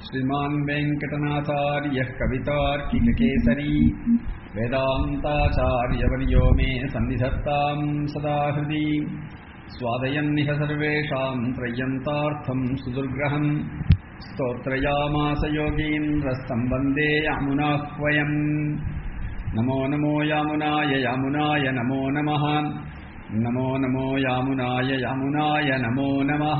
श्रीमान् वेङ्कटनाथार्यः कवितार्किककेसरी वेदान्ताचार्यवर्यो मे सन्निधत्ताम् सदा हृदि स्वादयन्निह सर्वेषाम् त्रय्यन्तार्थम् सुदुर्ग्रहम् स्तोत्रयामास योगीन्द्रस्तम् वन्दे यामुनाह्वयम् नमो नमो यामुनाय यामुनाय नमो नमः நமோ நமோ யாமுனாய யாமுனாய நமோ நமஹ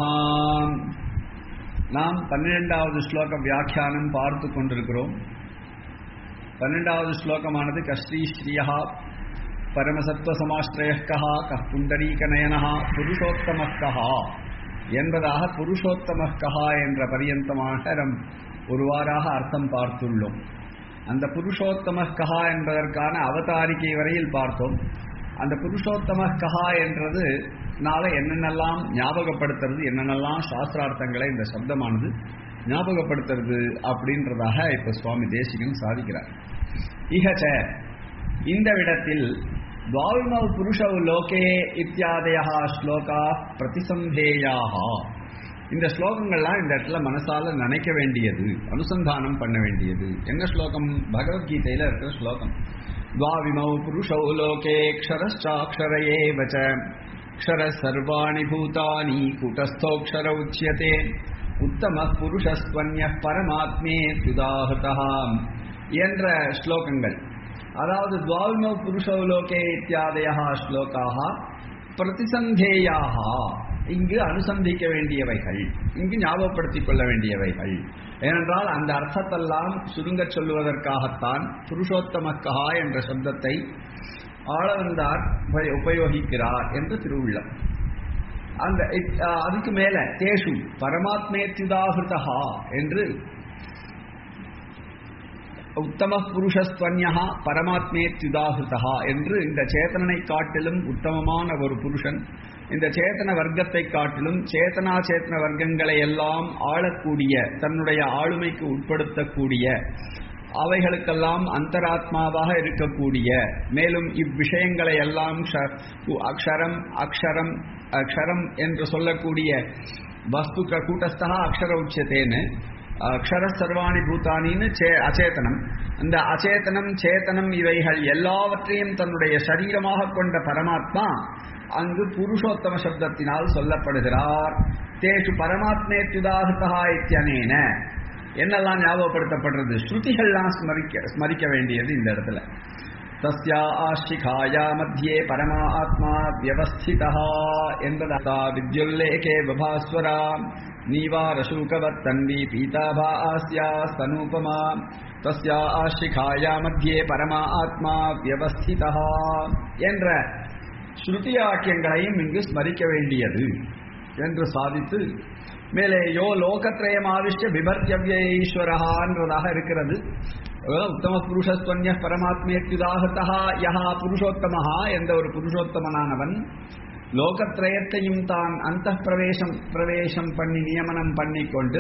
நாம் பன்னிரெண்டாவது ஸ்லோக வியாக்கியானம் பார்த்து கொண்டிருக்கிறோம் பன்னெண்டாவது ஸ்லோகமானது கஸ்ரீ ஸ்ரீயா பரமசத்வ சமாஸ்ரயக்கா கஹ் புண்டரீகநயனஹா புருஷோத்தமக்கஹா என்பதாக புருஷோத்தமக்கஹா என்ற பரியந்தமாக நம் ஒருவாறாக அர்த்தம் பார்த்துள்ளோம் அந்த புருஷோத்தமக்கஹா என்பதற்கான அவதாரிக்கை வரையில் பார்த்தோம் அந்த புருஷோத்தம கஹா என்றது நாளை என்னென்னலாம் ஞாபகப்படுத்துறது என்னென்னலாம் சாஸ்திரார்த்தங்களை இந்த சப்தமானது ஞாபகப்படுத்துறது அப்படின்றதாக இப்ப சுவாமி தேசிகன் சாதிக்கிறார் இகச்ச இந்த விடத்தில் துவாவிமவ் புருஷவ் லோகே இத்தியாதயா ஸ்லோகா பிரதிசந்தேயாக இந்த ஸ்லோகங்கள்லாம் இந்த இடத்துல மனசால நினைக்க வேண்டியது அனுசந்தானம் பண்ண வேண்டியது என்ன ஸ்லோகம் பகவத்கீதையில இருக்கிற ஸ்லோகம் द्वाविमौ पुरुषौ लोके क्षरश्चाक्षर एव च क्षरः सर्वाणि भूतानि कूटस्थोऽक्षर उच्यते उत्तमः पुरुषस्त्वन्यः பரமாத்மேத்யுதாஹதः என்ற ஸ்லோகங்கள் அதாவது துவாவிமௌ புருஷௌ லோகே இத்தியாதயா ஸ்லோகாக பிரதிசந்தேயாக இங்கு அனுசந்திக்க வேண்டியவைகள் இங்கு ஞாபகப்படுத்திக் கொள்ள வேண்டியவைகள் ஏனென்றால் அந்த அர்த்தத்தெல்லாம் சுருங்க சொல்லுவதற்காகத்தான் புருஷோத்தமக்கா என்ற சப்தத்தை ஆளவந்தார் உபயோகிக்கிறார் என்று திருவுள்ளம் அந்த அதுக்கு மேல தேஷு பரமாத்மேத்யுதாகிருதா என்று உத்தம புருஷஸ்துவன்யா பரமாத்மேத்யுதாகிருதா என்று இந்த சேத்தனனை காட்டிலும் உத்தமமான ஒரு புருஷன் இந்த சேத்தன வர்க்கத்தை காட்டிலும் சேத்தனா சேத்தன வர்க்கங்களை எல்லாம் ஆளக்கூடிய தன்னுடைய ஆளுமைக்கு உட்படுத்தக்கூடிய அவைகளுக்கெல்லாம் அந்தராத்மாவாக இருக்கக்கூடிய மேலும் இவ்விஷயங்களை எல்லாம் அக்ஷரம் அக்ஷரம் அக்ஷரம் என்று சொல்லக்கூடிய வஸ்து கூட்டஸ்தா அக்ஷர உச்சத்தேன்னு அக்ஷர சர்வாணி பூத்தானின்னு சே அச்சேதனம் அந்த அச்சேதனம் சேத்தனம் இவைகள் எல்லாவற்றையும் தன்னுடைய சரீரமாக கொண்ட பரமாத்மா அங்கு புருஷோத்தம சப்தத்தினால் சொல்லப்படுகிறார் தேஷு பரமாத்மேத்யுதாகிருதா இத்தியனேன என்னெல்லாம் ஞாபகப்படுத்தப்படுறது ஸ்ருதிகள்லாம் ஸ்மரிக்க ஸ்மரிக்க வேண்டியது இந்த இடத்துல தஸ்யா ஆஷிகாயா மத்தியே பரமா ஆத்மா வியவஸ்திதா என்பதா வித்யுல்லேகே விபாஸ்வரா நீவாரசூகவத் தன்வி பீதாபா ஆஸ்யா ஸ்தனூபமா தஸ்யா ஆஷிகாயா மத்தியே பரமா ஆத்மா வியவஸ்திதா என்ற ஸ்ருதி வாக்கியங்களையும் இங்கு ஸ்மரிக்க வேண்டியது என்று சாதித்து மேலே யோ லோகத்ரயம் ஆவிஷ்ட விபர்த்தியவ்ய ஈஸ்வரஹான்றதாக இருக்கிறது உத்தம புருஷஸ்துவன்ய பரமாத்மேத்யுதாகத்தா யஹா புருஷோத்தமஹா எந்த ஒரு புருஷோத்தமனானவன் லோகத்ரயத்தையும் தான் அந்த பிரவேசம் பிரவேசம் பண்ணி நியமனம் பண்ணி கொண்டு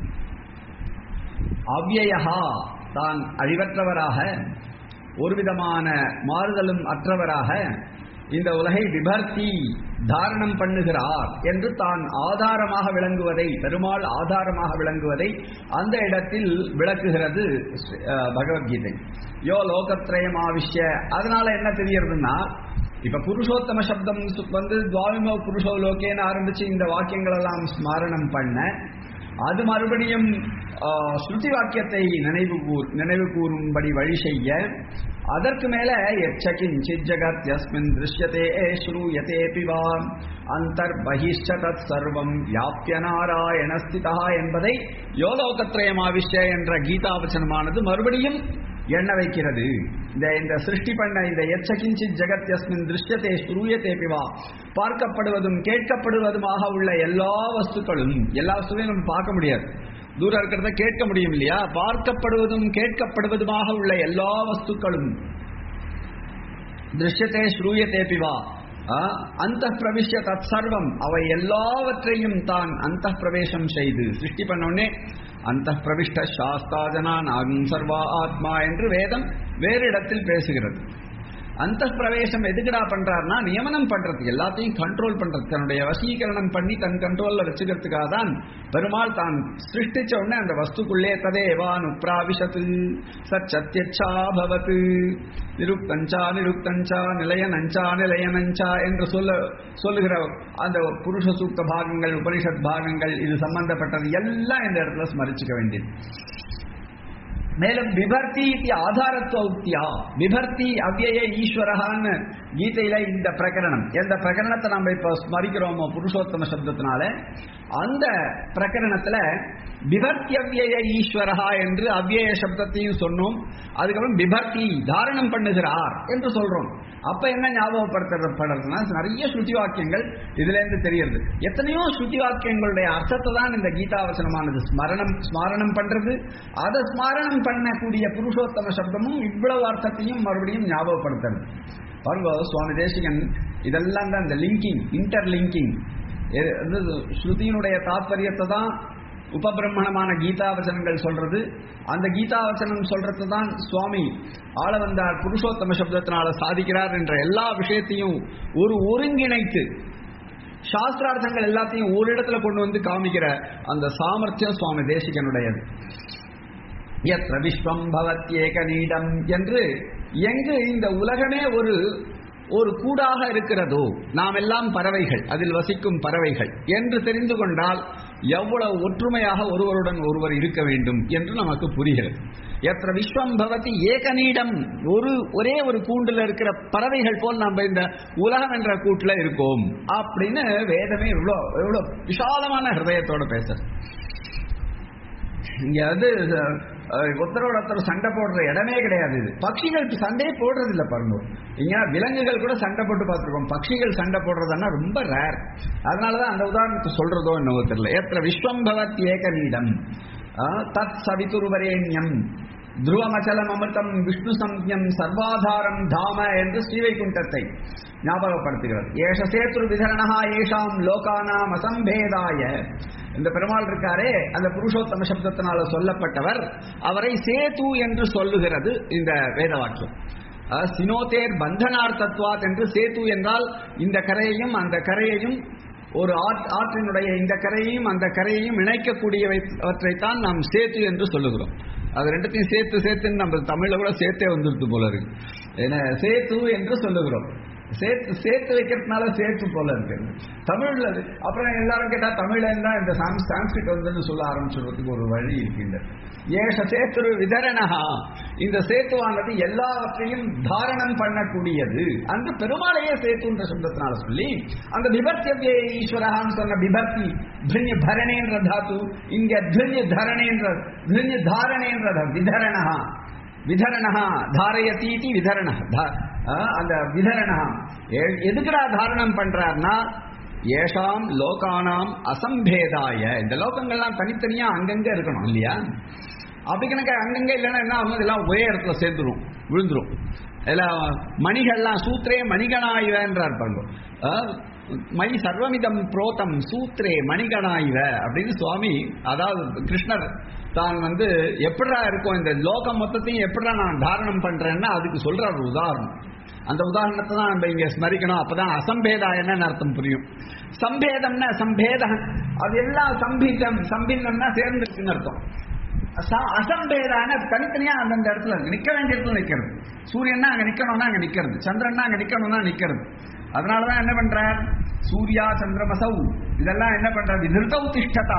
அவ்யயா தான் அழிவற்றவராக ஒரு விதமான மாறுதலும் அற்றவராக இந்த உலகை விபர்த்தி தாரணம் பண்ணுகிறார் என்று தான் ஆதாரமாக விளங்குவதை பெருமாள் ஆதாரமாக விளங்குவதை அந்த இடத்தில் விளக்குகிறது பகவத்கீதை யோ லோகத்ரயம் ஆவிஷ்ய அதனால என்ன தெரியறதுன்னா இப்ப புருஷோத்தம சப்தம் வந்து துவாவிமோ புருஷோ லோகேன்னு ஆரம்பிச்சு இந்த வாக்கியங்கள் எல்லாம் ஸ்மரணம் பண்ண அது மறுபடியும் ஸ்ருதி வாக்கியத்தை நினைவு கூர் நினைவு கூறும்படி வழி செய்ய அதற்கு மேல எச்சகிஞ்சித் ஜகத் யஸ்மின் திருஷ்யதே ஸ்ரூயதே பிவா அந்தர் பகிஷ்ட தத் சர்வம் வியாபிய நாராயண ஸ்திதா என்பதை யோலோகத்ரயமாவிஷ்ய என்ற கீதாவச்சனமானது மறுபடியும் எண்ண வைக்கிறது இந்த இந்த சிருஷ்டி பண்ண இந்த எச்சகிஞ்சித் ஜெகத் யஸ்மின் திருஷ்யத்தை ஸ்ரூயத்தே பிவா பார்க்கப்படுவதும் கேட்கப்படுவதுமாக உள்ள எல்லா வஸ்துக்களும் எல்லா வஸ்துவையும் நம்ம பார்க்க முடியாது தூரம் இருக்கிறத கேட்க முடியும் இல்லையா பார்க்கப்படுவதும் கேட்கப்படுவதுமாக உள்ள எல்லா வஸ்துக்களும் திருஷ்யத்தே ஸ்ரூயத்தே பிவா அந்த பிரவிஷ்ய தத் சர்வம் அவை எல்லாவற்றையும் தான் அந்த பிரவேசம் செய்து சிருஷ்டி பண்ணோடனே அந்த பிரவிஷ்ட சாஸ்தாஜனா நாகும் சர்வா ஆத்மா என்று வேதம் வேறு இடத்தில் பேசுகிறது அந்த பிரவேசம் எதுக்குடா பண்றாருன்னா நியமனம் பண்றது எல்லாத்தையும் கண்ட்ரோல் பண்றது தன்னுடைய வசீகரணம் பண்ணி தன் கண்ட்ரோல்ல வச்சுக்கிறதுக்காக தான் பெருமாள் தான் சிருஷ்டிச்ச உடனே அந்த வஸ்துக்குள்ளே ததேவான் உப்ராவிஷத்து சச்சத்யச்சா பவத்து நிருக்தஞ்சா நிருக்தஞ்சா நிலையனஞ்சா நிலையனஞ்சா என்று சொல்ல சொல்லுகிற அந்த புருஷ சூக்த பாகங்கள் உபனிஷத் பாகங்கள் இது சம்பந்தப்பட்டது எல்லாம் இந்த இடத்துல ஸ்மரிச்சுக்க வேண்டியது மேலும் விபர்த்தி இது ஆதாரத்துவ உக்தியா விபர்த்தி அவ்யய ஈஸ்வரகான்னு கீதையில இந்த பிரகரணம் எந்த பிரகரணத்தை நம்ம இப்ப ஸ்மரிக்கிறோமோ புருஷோத்தம சப்தத்தினால அந்த பிரகரணத்துல விபர்த்தி அவ்யய ஈஸ்வரகா என்று அவ்யய சப்தத்தையும் சொன்னோம் அதுக்கப்புறம் விபர்த்தி தாரணம் பண்ணுகிறார் என்று சொல்றோம் அப்ப என்ன ஞாபகப்படுத்தப்படுறதுன்னா நிறைய ஸ்ருதி வாக்கியங்கள் இதுல இருந்து தெரியுது எத்தனையோ ஸ்ருதி வாக்கியங்களுடைய அர்த்தத்தை தான் இந்த கீதாவசனமானது ஸ்மரணம் ஸ்மாரணம் பண்றது அதை ஸ்மாரணம் பண்ணக்கூடிய புருஷோத்தம சப்தமும் இவ்வளவு அர்த்தத்தையும் மறுபடியும் ஞாபகப்படுத்துறது பாருங்க சுவாமி தேசிகன் இதெல்லாம் தான் இந்த லிங்கிங் இன்டர் லிங்கிங் ஸ்ருதியினுடைய தாத்பரியத்தை தான் உபபிரம்மணமான கீதாவசனங்கள் சொல்றது அந்த கீதாவசனம் சொல்றது தான் சுவாமி ஆள வந்தார் புருஷோத்தம சப்தத்தினால சாதிக்கிறார் என்ற எல்லா விஷயத்தையும் ஒரு ஒருங்கிணைத்து சாஸ்திரார்த்தங்கள் எல்லாத்தையும் ஒரு இடத்துல கொண்டு வந்து காமிக்கிற அந்த சாமர்த்தியம் சுவாமி தேசிகனுடையது எത്ര விஸ்வம் பவத்யேக நீடம் என்று எங்கு இந்த உலகமே ஒரு ஒரு கூடாக இருக்கிறதோ நாம் எல்லாம் பறவைகள் அதில் வசிக்கும் பறவைகள் என்று தெரிந்து கொண்டால் எவ்வளவு ஒற்றுமையாக ஒருவருடன் ஒருவர் இருக்க வேண்டும் என்று நமக்கு புரிகிறது எത്ര விஸ்வம் பவதி ஏகநீடம் ஒரு ஒரே ஒரு கூண்டுல இருக்கிற பறவைகள் போல் நம்ம இந்த உலகம் என்ற கூட்டுல இருக்கோம் அப்படின்னு வேதமே இவ்வளோ எவ்வளோ விசாலமான ஹிருதயத்தோட பேசுறது இங்க வந்து ஒருத்தரோட ஒருத்தர் சண்டை போடுற இடமே கிடையாது இது பட்சிகள் சண்டையே போடுறது இல்லை பாருங்க இங்க விலங்குகள் கூட சண்டை போட்டு பார்த்துருக்கோம் பட்சிகள் சண்டை போடுறதுன்னா ரொம்ப ரேர் அதனாலதான் அந்த உதாரணத்தை சொல்றதோ என்னவோ தெரியல ஏற்ற விஸ்வம் பவத் ஏகநீடம் தத் சவிதுருவரேண்யம் துருவமச்சலம் அமிர்தம் விஷ்ணு சம்யம் சர்வாதாரம் தாம என்று ஸ்ரீவைகுண்டத்தை ஞாபகப்படுத்துகிறது ஏஷ சேத்ரு விதரணா ஏஷாம் லோகானாம் அசம்பேதாய இந்த பெருமாள் இருக்காரே அந்த புருஷோத்தம சப்தத்தினால சொல்லப்பட்டவர் அவரை சேது என்று சொல்லுகிறது இந்த வேத வாக்கியம் சினோதேர் பந்தனார்த்தத்வாத் என்று சேது என்றால் இந்த கரையையும் அந்த கரையையும் ஒரு ஆற்றினுடைய இந்த கரையையும் அந்த கரையையும் இணைக்கக்கூடியவற்றைத்தான் நாம் சேத்து என்று சொல்லுகிறோம் அது ரெண்டுத்தையும் சேர்த்து சேர்த்துன்னு நம்ம தமிழ்ல கூட சேர்த்தே வந்துருது போல இருக்கு ஏன்னா சேத்து என்று சொல்லுகிறோம் சேர்த்து சேர்த்து வைக்கிறதுனால சேர்த்து போல இருக்கு தமிழ்ல அப்புறம் எல்லாரும் கேட்டா தமிழ்ல இருந்தா இந்த சான்ஸ்கிரிட் வந்துன்னு சொல்ல ஆரம்பிச்சுறதுக்கு ஒரு வழி இருக்கு ஏஷ சேத்துரு விதரணகா இந்த சேத்துவானது எல்லாவற்றையும் தாரணம் பண்ணக்கூடியது அந்த பெருமாளையே சேத்துன்ற சப்தத்தினால சொல்லி அந்த விபர்த்திய ஈஸ்வரகான்னு சொன்ன விபர்த்தி திருண்ய பரணேன்ற தாத்து இங்க திருண்ய தரணேன்ற திருண்ய தாரணேன்ற விதரணகா விதரணா தாரயத்தீதி விதரண அந்த விதரணா எதுக்குடா தாரணம் பண்றார்னா ஏஷாம் லோகானாம் அசம்பேதாய இந்த லோகங்கள்லாம் தனித்தனியா அங்கங்க இருக்கணும் இல்லையா அப்படி கணக்கு அங்கங்க இல்லைன்னா என்ன ஆகும் இதெல்லாம் ஒரே இடத்துல சேர்ந்துரும் விழுந்துரும் எல்லாம் மணிகள்லாம் சூத்திரே மணிகணாய்வன்றார் பாருங்க மை சர்வமிதம் புரோதம் சூத்ரே மணிகணாய்வ அப்படின்னு சுவாமி அதாவது கிருஷ்ணர் தான் வந்து எப்படா இருக்கும் இந்த லோகம் மொத்தத்தையும் எப்படா நான் தாரணம் பண்றேன்னா அதுக்கு சொல்ற ஒரு உதாரணம் அந்த உதாரணத்தை தான் நம்ம இங்க ஸ்மரிக்கணும் அப்பதான் அசம்பேதா என்னன்னு அர்த்தம் புரியும் சம்பேதம்னா சம்பேதம் அது எல்லாம் சம்பீதம் சம்பின்னம்னா சேர்ந்துருக்குன்னு அர்த்தம் அசம்பேதான தனித்தனியா அந்தந்த இடத்துல நிக்க வேண்டிய இடத்துல நிக்கிறது சூரியன்னா அங்க நிக்கணும்னா அங்க நிக்கிறது சந்திரன்னா அங்க நிக்கணும்னா நிக்கிறது அதனாலதான் என்ன பண்றார் சூர்யா சந்திரமசௌ இதெல்லாம் என்ன பண்றது நிறுத்தவு திஷ்டதா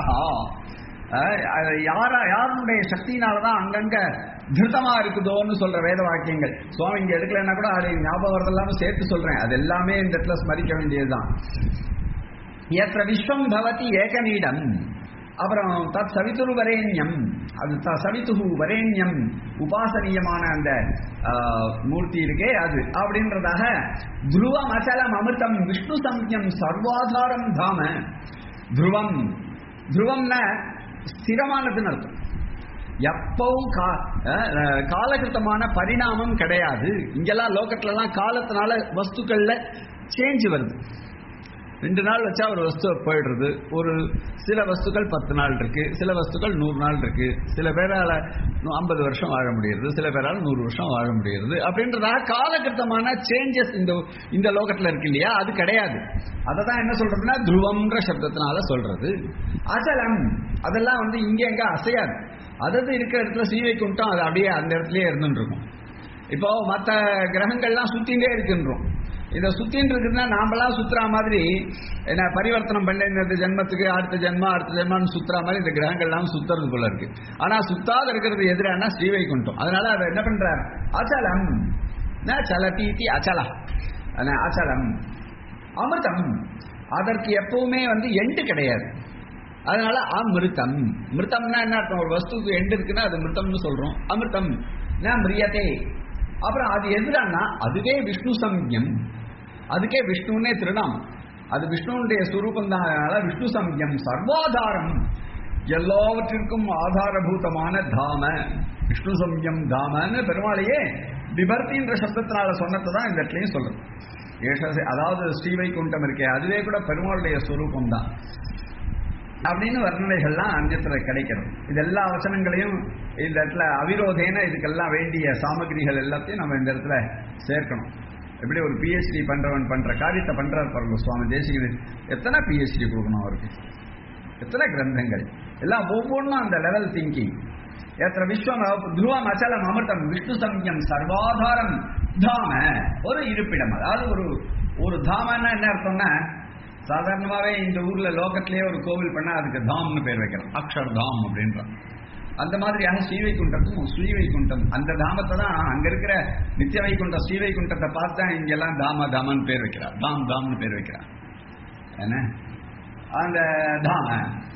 யாரா யாருடைய சக்தியினாலதான் அங்கங்க திருத்தமா இருக்குதோன்னு சொல்ற வேத வாக்கியங்கள் சுவாமி இங்க எடுக்கலன்னா கூட அது ஞாபகம் வரதெல்லாமே சேர்த்து சொல்றேன் அது எல்லாமே இந்த இடத்துல ஸ்மரிக்க வேண்டியதுதான் எத்த விஸ்வம் பவதி ஏகநீடம் அப்புறம் தத் சவிதுரு வரேண்யம் அது த சவிதுகு வரேண்யம் உபாசனீயமான அந்த மூர்த்தி இருக்கே அது அப்படின்றதாக துருவம் அச்சலம் அமிர்தம் விஷ்ணு சம்யம் சர்வாதாரம் தாம துருவம் துருவம்னா ஸ்திரமானதுன்னு அர்த்தம் எப்பவும் காலகிருத்தமான பரிணாமம் கிடையாது இங்கெல்லாம் லோகத்துலலாம் காலத்தினால வஸ்துக்கள்ல சேஞ்ச் வருது ரெண்டு நாள் வச்சா ஒரு வஸ்து போயிடுறது ஒரு சில வஸ்துக்கள் பத்து நாள் இருக்கு சில வஸ்துக்கள் நூறு நாள் இருக்கு சில பேரால ஐம்பது வருஷம் வாழ முடியுது சில பேரால நூறு வருஷம் வாழ முடியுது அப்படின்றதாக காலகட்டமான சேஞ்சஸ் இந்த இந்த லோகத்துல இருக்கு இல்லையா அது கிடையாது அதை தான் என்ன சொல்றதுன்னா துருவம்ன்ற சப்தத்தினால சொல்றது அச்சலம் அதெல்லாம் வந்து இங்க எங்க அசையாது அதாவது இருக்கிற இடத்துல சீவைக்குண்டம் அது அப்படியே அந்த இடத்துலயே இருந்துட்டு இருக்கும் இப்போ மற்ற கிரகங்கள்லாம் சுத்தின்றே இருக்குன்றோம் இதை சுத்தின்னு இருக்குதுன்னா நாமெல்லாம் சுத்துற மாதிரி என்ன பரிவர்த்தனம் பண்ண இந்த ஜென்மத்துக்கு அடுத்த ஜென்மம் அடுத்த ஜென்மம்னு சுத்துற மாதிரி இந்த கிரகங்கள்லாம் சுத்துறது போல இருக்கு ஆனா சுத்தாத இருக்கிறது எதிரானா ஸ்ரீவைகுண்டம் அதனால அதை என்ன பண்றார் அச்சலம் ந சலதீதி அச்சலா அன அச்சலம் அமிர்தம் அதற்கு எப்பவுமே வந்து எண்டு கிடையாது அதனால அமிர்தம் மிருத்தம்னா என்ன அர்த்தம் ஒரு வஸ்துக்கு எண்டு இருக்குன்னா அது மிருத்தம்னு சொல்றோம் அமிர்தம் ந மிரியதே அப்புறம் அது எதிரானா அதுவே விஷ்ணு சம்யம் அதுக்கே விஷ்ணுன்னே திருநாமம் அது விஷ்ணுனுடைய சுரூபம் தான் அதனால விஷ்ணு சம்யம் சர்வாதாரம் எல்லாவற்றிற்கும் ஆதாரபூதமான தாம விஷ்ணு சம்யம் தாமன்னு பெருமாளையே விபர்த்தின்ற சப்தத்தினால சொன்னதை தான் இந்த இடத்துலையும் சொல்றது ஏஷ அதாவது ஸ்ரீவைகுண்டம் இருக்கே அதுவே கூட பெருமாளுடைய ஸ்வரூபம் தான் அப்படின்னு வர்ணனைகள்லாம் அஞ்சத்துல கிடைக்கிறது இது எல்லா வசனங்களையும் இந்த இடத்துல அவிரோதேன இதுக்கெல்லாம் வேண்டிய சாமகிரிகள் எல்லாத்தையும் நம்ம இந்த இடத்துல சேர்க்கணும் எப்படி ஒரு பிஹெச்டி பண்றவன் பண்ற காரியத்தை பண்றார் பாருங்க சுவாமி தேசிகன் எத்தனை பிஹெச்டி கொடுக்கணும் அவருக்கு எத்தனை கிரந்தங்கள் எல்லாம் ஒவ்வொன்றும் அந்த லெவல் திங்கிங் எத்தனை விஸ்வம் துருவம் அச்சலம் அமிர்தம் விஷ்ணு சம்யம் சர்வாதாரம் தாம ஒரு இருப்பிடம் அதாவது ஒரு ஒரு தாமன்னா என்ன அர்த்தம்னா சாதாரணமாவே இந்த ஊர்ல லோகத்திலேயே ஒரு கோவில் பண்ணா அதுக்கு தாம்னு பேர் வைக்கிறோம் அக்ஷர் தாம் அப்படின்றான் அந்த மாதிரியாக ஸ்ரீவைகுண்டத்தும் ஸ்ரீவைகுண்டம் அந்த தாமத்தை தான் அங்க இருக்கிற நித்திய வைகுண்டம் ஸ்ரீவைகுண்டத்தை பார்த்தா இங்கெல்லாம் தாம தாமன்னு பேர் வைக்கிறார் தாம் தாம்னு பேர் வைக்கிறார் என்ன அந்த தாம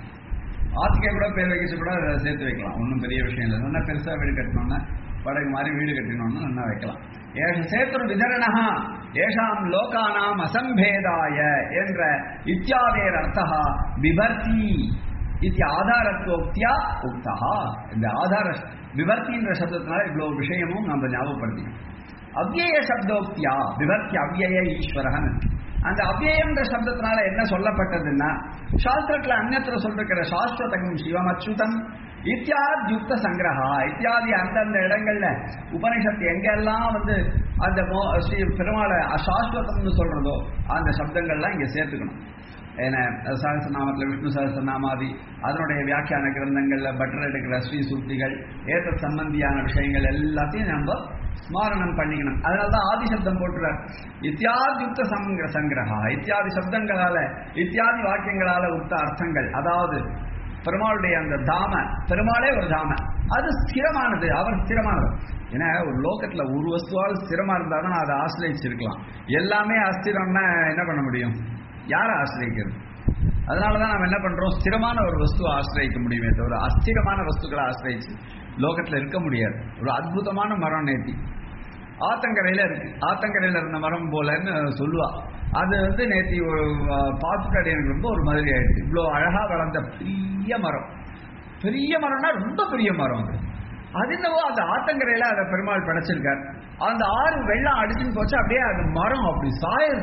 ஆத்துக்கே கூட பேர் வைக்க கூட அதை சேர்த்து வைக்கலாம் ஒன்றும் பெரிய விஷயம் இல்லை நல்லா பெருசா வீடு கட்டணும்னா படகு மாதிரி வீடு கட்டணும்னு நல்லா வைக்கலாம் ஏஷ சேத்துரு விதரணா ஏஷாம் லோகானாம் அசம்பேதாய என்ற இத்தியாதேர் அர்த்தா விபர்த்தி இது ஆதாரத்துவக்தியா உக்தா இந்த ஆதார விபர்த்தின்ற சப்தத்தினால இவ்வளவு விஷயமும் நம்ம ஞாபகப்படுத்திக்கணும் அவ்யய சப்தோக்தியா விபர்த்தி அவ்யய ஈஸ்வரன் அந்த அவ்யயம்ன்ற சப்தத்தினால என்ன சொல்லப்பட்டதுன்னா சாஸ்திரத்துல அந்நத்திர சொல்லிருக்கிற சாஸ்வதகம் சிவம் அச்சுதம் இத்தியாத்யுக்த சங்கிரகா இத்தியாதி அந்தந்த இடங்கள்ல உபனிஷத்து எங்கெல்லாம் வந்து அந்த மோ- ஸ்ரீ பெருமாளை அசாஸ்வதம்னு சொல்றதோ அந்த சப்தங்கள்லாம் இங்க சேர்த்துக்கணும் ஏன்னா சகசநாமத்தில் விஷ்ணு சகசநாமாதி அதனுடைய வியாக்கியான கிரந்தங்கள்ல பட்டர் எடுக்கிற ஸ்ரீ சூக்திகள் ஏத்த சம்பந்தியான விஷயங்கள் எல்லாத்தையும் நம்ம ஸ்மாரணம் பண்ணிக்கணும் அதனாலதான் ஆதி சப்தம் போட்டுறார் இத்தியாதியுக்த சங்கிர சங்கிரகா இத்தியாதி சப்தங்களால இத்தியாதி வாக்கியங்களால உக்த அர்த்தங்கள் அதாவது பெருமாளுடைய அந்த தாம பெருமாளே ஒரு தாம அது ஸ்திரமானது அவர் ஸ்திரமானது ஏன்னா ஒரு லோகத்துல ஒரு வஸ்துவால் ஸ்திரமா இருந்தாலும் அதை ஆசிரியச்சிருக்கலாம் எல்லாமே அஸ்திரம்னா என்ன பண்ண முடியும் யாரை ஆசிரியக்கிறது அதனாலதான் நம்ம என்ன பண்றோம் ஸ்திரமான ஒரு வஸ்துவை ஆசிரியக்க முடியுமே தவிர அஸ்திரமான வஸ்துக்களை ஆசிரியச்சு லோகத்துல இருக்க முடியாது ஒரு அற்புதமான மரம் நேத்தி ஆத்தங்கரையில இருக்கு ஆத்தங்கரையில இருந்த மரம் போலன்னு சொல்லுவா அது வந்து நேத்தி ஒரு பார்த்துட்டு எனக்கு ரொம்ப ஒரு மாதிரி ஆயிடுச்சு இவ்வளோ அழகா வளர்ந்த பெரிய மரம் பெரிய மரம்னா ரொம்ப பெரிய மரம் அது அது என்னவோ அந்த ஆத்தங்கரையில அதை பெருமாள் படைச்சிருக்கார் அந்த ஆறு வெள்ளம் அடிச்சுன்னு போச்சு அப்படியே அது மரம் அப்படி சாயுது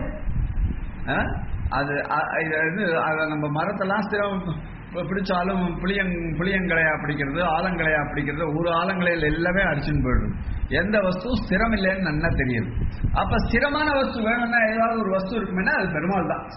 ஆ? அது அ- இது வந்து அதை நம்ம மரத்தெல்லாம் ஸ்திரம் பி- பிடிச்சாலும் புளியங் புளியங்களையா பிடிக்கிறது ஆலங்களையா பிடிக்கிறது ஒரு ஆலங்களையில் எல்லாமே அடிச்சுன்னு போயிடும் எந்த வஸ்துவும் ஸ்திரம் இல்லைன்னு நல்லா தெரியுது அப்ப ஸ்திரமான வஸ்து வேணும்னா ஏதாவது ஒரு வஸ்து இருக்குமென்னா அது பெருமாள் தான்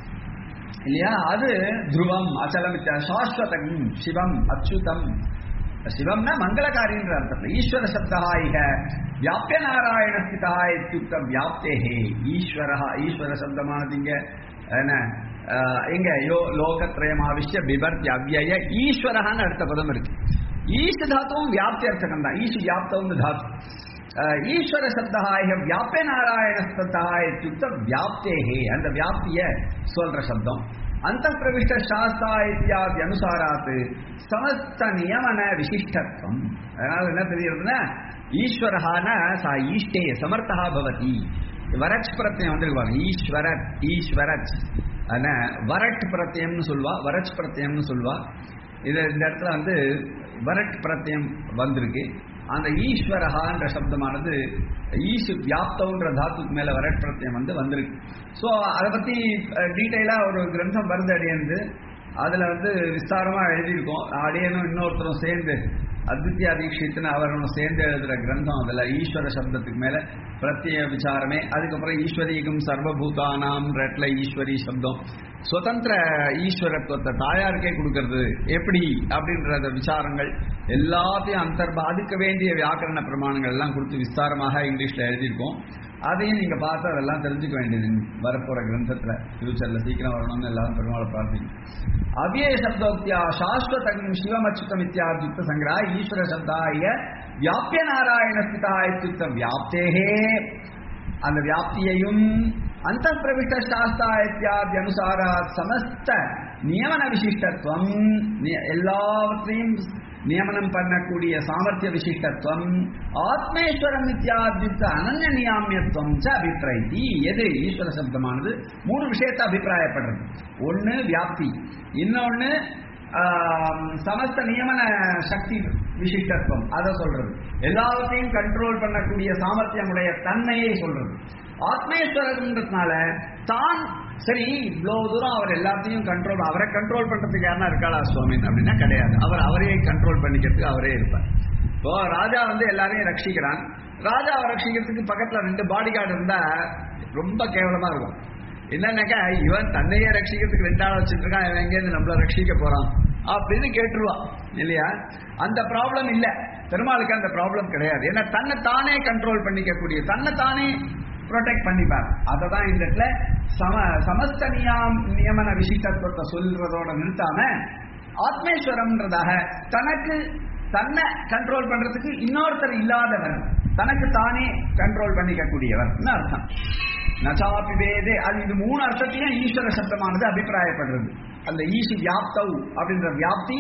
இல்லையா அது துருவம் அச்சலம் இத்தியா- சாஸ்வதம் சிவம் அச்சுதம் சிவம்னா மங்களகாரின்ற அர்த்தத்தில் ஈஸ்வர சப்தா இக வியாபிய நாராயண ஸ்திதா இத்தியுக்த வியாப்தேஹே ஈஸ்வரஹா ஈஸ்வர சப்தமானது இங்க என்ன அஹ், இங்க யோ லோகத்ரயம் ஆவிஷ்ய பிபர்த்தி அவ்யய ஈஸ்வரஹான்னு அடுத்த பதம் இருக்கு ஈஷ தாத்துவும் வியாப்தி அர்த்தகம் தான் ஈஷ் வியாப்தம்னு தாத்து அஹ், ஈஸ்வர சப்தா இக வியாபிய நாராயண ஸ்திதா இத்தியுக்த வியாப்தேஹே அந்த வியாப்திய சொல்ற சப்தம் அந்த பிரவிஷ்ட சாஸ்தா இத்தியாதி அனுசாராத்து சமஸ்த நியமன விசிஷ்டத்துவம் அதனால என்ன தெரியுதுன்னா ஈஸ்வரஹான சா ஈஷ்டே சமர்த்தா பவதி வரட் பிரத்யம் வந்துருவாங்க ஈஸ்வரத் ஈஸ்வரத் ஆனா வரட் பிரத்யம்னு சொல்லுவா வரட் பிரத்யம்னு சொல்லுவா இது இந்த இடத்துல வந்து வரட் பிரத்யம் வந்திருக்கு அந்த ஈஸ்வரஹான்ற சப்தமானது ஈசு வியாப்தம்ன்ற தாத்துக்கு மேல வரட்பிரத்தியம் வந்து வந்திருக்கு ஸோ அதை பத்தி டீட்டெயிலா ஒரு கிரந்தம் வருது அடியந்து அதுல வந்து விஸ்தாரமா எழுதியிருக்கோம் அடியனும் இன்னொருத்தரும் சேர்ந்து அத்வித்யா தீட்சித்துன்னு அவரும் சேர்ந்து எழுதுற கிரந்தம் அதுல ஈஸ்வர சப்தத்துக்கு மேல பிரத்யேக விசாரமே அதுக்கப்புறம் ஈஸ்வரீகம் சர்வபூதானாம் ரெட்ல ஈஸ்வரி சப்தம் சுதந்திர ஈஸ்வரத்துவத்தை தாயாருக்கே கொடுக்கறது எப்படி அப்படின்றத விசாரங்கள் எல்லாத்தையும் அந்தர்ப அதுக்கு வேண்டிய வியாக்கரண பிரமாணங்கள் எல்லாம் கொடுத்து விஸ்தாரமாக இங்கிலீஷ்ல எழுதியிருக்கோம் அதையும் நீங்க பார்த்து அதெல்லாம் தெரிஞ்சுக்க வேண்டியது வரப்போற கிரந்தத்துல ஃபியூச்சர்ல சீக்கிரம் வரணும்னு எல்லாரும் பெருமாளை பிரார்த்திங்க அவ்யய சப்தோக்தியா சாஸ்வதம் சிவமச்சுத்தம் இத்தியாத்யுக்த சங்கிரா ஈஸ்வர சப்தாய வியாபிய நாராயண ஸ்திதா இத்தியுக்த வியாப்தேகே அந்த வியாப்தியையும் அந்த பிரவிஷ்ட சாஸ்தா இத்தியாதி அனுசாரா சமஸ்த நியமன விசிஷ்டத்துவம் நி- எல்லாவற்றையும் நியமனம் பண்ணக்கூடிய சாமர்த்திய விசிஷ்டத்துவம் ஆத்மேஸ்வரம் இத்தியாத்யுக்த அனன்ய நியாமியத்துவம் ச அபிப்பிராயத்தி எது ஈஸ்வர சப்தமானது மூணு விஷயத்தை அபிப்பிராயப்படுறது ஒன்னு வியாப்தி இன்னொன்னு ஆம், சமஸ்த நியமன சக்தி விசிஷ்டத்துவம் அதை சொல்றது எல்லாவற்றையும் கண்ட்ரோல் பண்ணக்கூடிய சாமர்த்தியமுடைய தன்மையை சொல்றது ஆத்மேஸ்வரன்றதுனால தான் சரி இவ்வளவு தூரம் அவர் எல்லாத்தையும் கண்ட்ரோல் அவரை கண்ட்ரோல் பண்றதுக்கு யாருன்னா இருக்காளா சுவாமின் அப்படின்னா கிடையாது அவர் அவரையே கண்ட்ரோல் பண்ணிக்கிறதுக்கு அவரே இருப்பார் இப்போ ராஜா வந்து எல்லாரையும் ரட்சிக்கிறான் ராஜாவை ரட்சிக்கிறதுக்கு பக்கத்துல ரெண்டு பாடி கார்டு இருந்தா ரொம்ப கேவலமா இருக்கும் என்னன்னாக்கா இவன் தன்னையே ரட்சிக்கிறதுக்கு ரெண்டு ஆள் வச்சுட்டு இருக்கான் இவன் எங்கேருந்து நம்மள ரட்சிக்க போறான் அப்படின்னு கேட்டுருவான் இல்லையா அந்த ப்ராப்ளம் இல்ல பெருமாளுக்கு அந்த ப்ராப்ளம் கிடையாது ஏன்னா தன்னை தானே கண்ட்ரோல் பண்ணிக்கக்கூடிய தன்னை தானே ப்ரொடெக்ட் பண்ணிப்பார் அதை தான் இந்த இடத்துல சம சமஸ்த நியாம் நியமன விசிஷ்டத்துவத்தை சொல்றதோட நிறுத்தாம ஆத்மேஸ்வரம்ன்றதாக தனக்கு தன்னை கண்ட்ரோல் பண்றதுக்கு இன்னொருத்தர் இல்லாதவர் தனக்கு தானே கண்ட்ரோல் பண்ணிக்கக்கூடியவர் அர்த்தம் நச்சாபி வேதே அது இது மூணு அர்த்தத்தையும் ஈஸ்வர சப்தமானது அபிப்பிராயப்படுறது அந்த ஈசு வியாப்தவ் அப்படின்ற வியாப்தி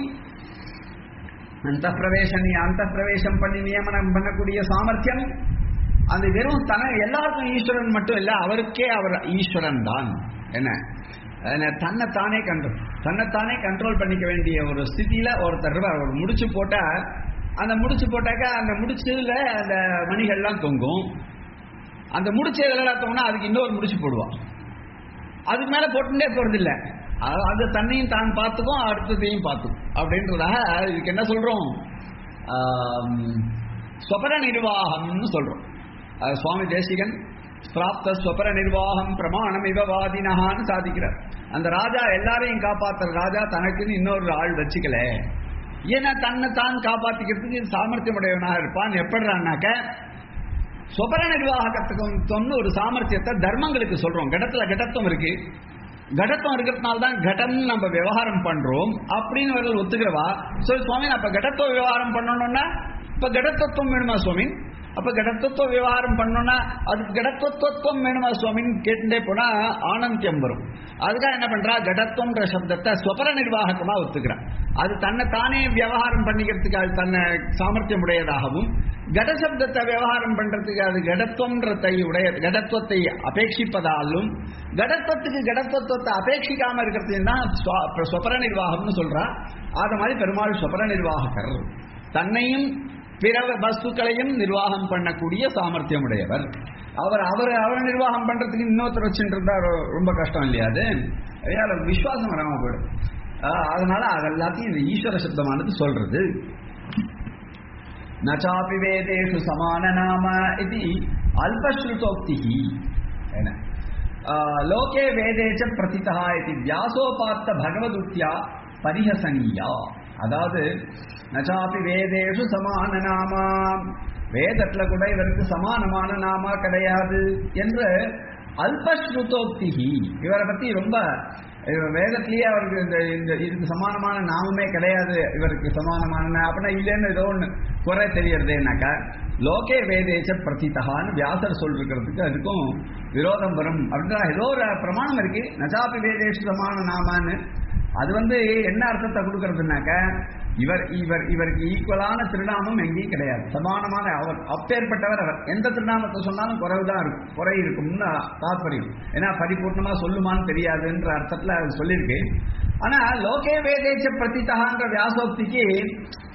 அந்த பிரவேசம் அந்த பிரவேசம் பண்ணி நியமனம் பண்ணக்கூடிய சாமர்த்தியம் அந்த வெறும் தன எல்லாருக்கும் ஈஸ்வரன் மட்டும் இல்ல அவருக்கே அவர் ஈஸ்வரன் தான் என்ன என்ன தன்னைத்தானே கண்ட்ரோல் தன்னைத்தானே கண்ட்ரோல் பண்ணிக்க வேண்டிய ஒரு ஸ்திதியில ஒருத்தர் இருப்பார். ஒரு முடிச்சு போட்டா அந்த முடிச்சு போட்டாக்கா அந்த முடிச்சுல அந்த மணிகள்லாம் தொங்கும் அந்த முடிச்சு எதெல்லாம் தொங்கினா அதுக்கு இன்னொரு முடிச்சு போடுவான் அதுக்கு மேல போட்டுட்டே போறது இல்ல அது- அது தன்னையும் தான் பார்த்துக்கும் அடுத்ததையும் பார்த்துக்கும் அப்படின்றதாக இதுக்கு என்ன சொல்றோம் ஆம், ஸ்வபர நிர்வாகம்னு சொல்றோம் அது சுவாமி தேசிகன் பிராப்த ஸ்வபர நிர்வாகம் பிரமாணம் இவவாதினஹான்னு சாதிக்கிறார் அந்த ராஜா எல்லாரையும் காப்பாத்துற ராஜா தனக்குன்னு இன்னொரு ஆள் வச்சுக்கல ஏன்னா தன்னை தான் காப்பாத்திக்கிறதுக்கு சாமர்த்தியம் உடையவனாக இருப்பான் எப்படிறான்னாக்க சுபர நிர்வாகத்துக்கு ஒரு சாமர்த்தியத்தை தர்மங்களுக்கு சொல்றோம் கடத்துல கடத்துவம் இருக்கு கடத்துவம் இருக்கிறதுனால தான் கடம்னு நம்ம விவகாரம் பண்றோம் அப்படின்னு அவர்கள் ஒத்துக்கிறவா சோ சுவாமி அப்ப கடத்துவ விவகாரம் பண்ணணும்னா இப்ப கடத்தத்துவம் வேணுமா சுவாமி அப்ப கடத்தத்துவ விவகாரம் பண்ணணும்னா அதுக்கு கடத்தத்துவம் வேணுமா சுவாமின்னு கேட்டுட்டே போனா ஆனந்தியம் வரும் அதுக்காக என்ன பண்றா கடத்துவம்ன்ற சப்தத்தை ஸ்வபர நிர்வாகமா ஒத்துக்கிறா அது தன்னை தானே விவகாரம் பண்ணிக்கிறதுக்கு அது தன்னை சாமர்த்தியம் உடையதாகவும் கடசப்தத்தை விவகாரம் பண்றதுக்கு அது கடத்துவம்ன்றதை உடைய கடத்துவத்தை அபேட்சிப்பதாலும் கடத்துவத்துக்கு கடத்துவத்தை அபேட்சிக்காம இருக்கிறது தான் ஸ்வ- ஸ்வபர நிர்வாகம்னு சொல்றா அது மாதிரி பெருமாள் ஸ்வபர நிர்வாககர் தன்னையும் பிற வஸ்துக்களையும் நிர்வாகம் பண்ணக்கூடிய சாமர்த்தியம் உடையவர் அவர் அவர் அவர் நிர்வாகம் பண்றதுக்கு இன்னொருத்தர் வச்சுட்டு இருந்தா ரொ- ரொம்ப கஷ்டம் இல்லையா அது அதனால விசுவாசம் வராம போயிடும் ஆஹ் அதனால அதெல்லாத்தையும் இந்த ஈஸ்வர சப்தமானது சொல்றது நச்சாபி வேதேஷு சமான நாம இது அல்பஸ்ருதோக்தி என்ன ஆஹ் லோகே வேதேச்ச பிரதிதா இது வியாசோபாத்த பகவதுக்தியா பரிஹசனியா அதாவது நச்சாபி வேதேஷு சமான நாமா வேதத்துல கூட இவருக்கு சமானமான நாமா கிடையாது என்று அல்பஸ்ருதோக்தி இவரை பத்தி ரொம்ப இவர் வேதத்திலேயே அவருக்கு இந்த இந்த இதுக்கு சமானமான நாமமே கிடையாது இவருக்கு சமானமான நா- அப்படின்னா இல்லைன்னு ஏதோ ஒன்று குறை தெரியறதேனாக்கா லோகே வேதேச்ச பிரதிதகான்னு வியாசர் சொல்லிருக்கிறதுக்கு அதுக்கும் விரோதம் வரும் அப்படின்னா ஏதோ ஒரு பிரமாணம் இருக்கு நஜாபி வேதேஷு சமான நாமான்னு அது வந்து என்ன அர்த்தத்தை கொடுக்கறதுனாக்க இவர் இவர் இவருக்கு ஈக்குவலான திருநாமம் எங்கேயும் கிடையாது சமானமான அவர் அப்பேற்பட்டவர் அவர் எந்த திருநாமத்தை சொன்னாலும் குறைவுதான் இருக்கும் குறை இருக்கும்னு தாற்பயம் ஏன்னா பரிபூர்ணமா சொல்லுமான்னு தெரியாதுன்ற அர்த்தத்துல அது சொல்லியிருக்கு ஆனா லோகே வேதேச்ச பிரதிதகான்ற வியாசோக்திக்கு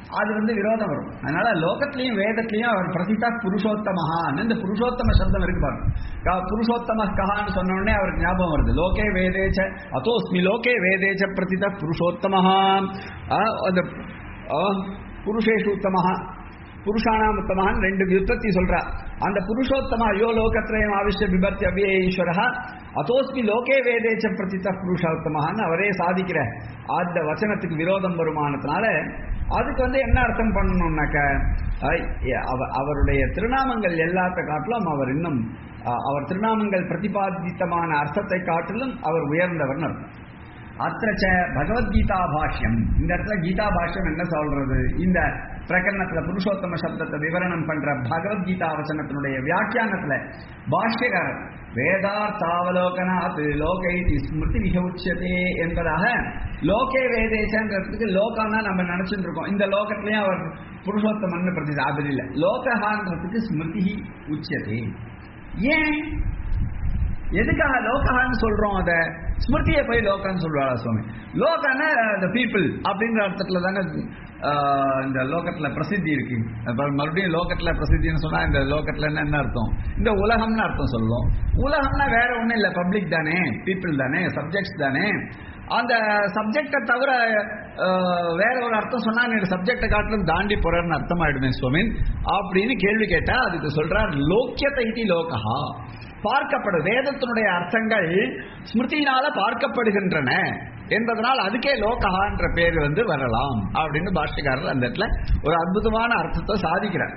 அது வந்து விரோதம் வரும் அதனால லோகத்திலையும் வேதத்திலையும் அவர் பிரசித்தா புருஷோத்தமஹான்னு இந்த புருஷோத்தம சப்தம் இருக்கு பாருங்க கா- புருஷோத்தம கஹான்னு சொன்ன உடனே அவருக்கு ஞாபகம் வருது லோகே வேதேச்ச அதோஸ்மி லோகே வேதேச்ச பிரசித்த புருஷோத்தமஹா ஆ, அந்த ஆ, புருஷேஷு உத்தமஹா புருஷானாம் உத்தமஹான் ரெண்டு வியுற்பத்தி சொல்றா அந்த புருஷோத்தம ஐயோ லோகத்ரயம் ஆவிஷ்ய பிபர்த்தி அவ்யே ஈஸ்வரா அதோஸ்மி லோகே வேதேச்ச பிரசித்த புருஷோத்தமஹான்னு அவரே சாதிக்கிற அந்த வச்சனத்துக்கு விரோதம் வருமானத்தினால அதுக்கு வந்து என்ன அர்த்தம் பண்ணணும்னாக்க ஐ, அவ- அவருடைய திருநாமங்கள் எல்லாத்த காட்டிலும் அவர் இன்னும் அ, அவர் திருநாமங்கள் பிரதிபாதித்தமான அர்த்தத்தை காட்டிலும் அவர் உயர்ந்தவர்னு அர்த்தம் அத்திரச்ச பகவத்கீதா பாஷ்யம் இந்த இடத்துல கீதா பாஷ்யம் என்ன சொல்றது இந்த பிரகரணத்துல புருஷோத்தம சப்தத்தை விவரணம் பண்ற பகவத்கீதா வசனத்தினுடைய வியாக்கியானத்துல பாஷ்யகாரர் வேதார்த்தாவலோகனாத் லோகை ஸ்மிருதி விகவுச்சியதே என்பதாக லோகே வேதேசன்றதுக்கு லோகான்னா நம்ம நினைச்சுட்டு இருக்கோம் இந்த லோகத்திலயும் அவர் புருஷோத்தமன்னு பிரதி அது இல்லை லோகஹான்றதுக்கு ஸ்மிருதி உச்சியதே ஏன் எதுக்காக லோகஹான்னு சொல்றோம் அத ஸ்மிருதியை போய் லோகான்னு சொல்றாளா சுவாமி லோகான த பீப்புள் அப்படின்ற அர்த்தத்துல தானே ஆஹ், இந்த லோகத்துல பிரசித்தி இருக்கு அப்ப மறுபடியும் லோகத்துல பிரசித்தின்னு சொன்னா இந்த லோகத்துல என்ன என்ன அர்த்தம் இந்த உலகம்னு அர்த்தம் சொல்லும் உலகம்னா வேற ஒண்ணும் இல்ல பப்ளிக் தானே பீப்புள் தானே சப்ஜெக்ட்ஸ் தானே அந்த சப்ஜெக்டை தவிர ஆஹ், வேற ஒரு அர்த்தம் சொன்னா நீங்க சப்ஜெக்டை காட்டிலும் தாண்டி போறன்னு அர்த்தம் ஆயிடுமே சுவாமின் அப்படின்னு கேள்வி கேட்டா அதுக்கு சொல்றார் லோக்கியத்தை இது லோகஹா பார்க்கப்படும் வேதத்தினுடைய அர்த்தங்கள் ஸ்மிருதியினால பார்க்கப்படுகின்றன என்பதனால் அதுக்கே லோகஹா என்ற பேர் வந்து வரலாம் அப்படின்னு பாஷ்யக்காரர் அந்த இடத்துல ஒரு அற்புதமான அர்த்தத்தை சாதிக்கிறார்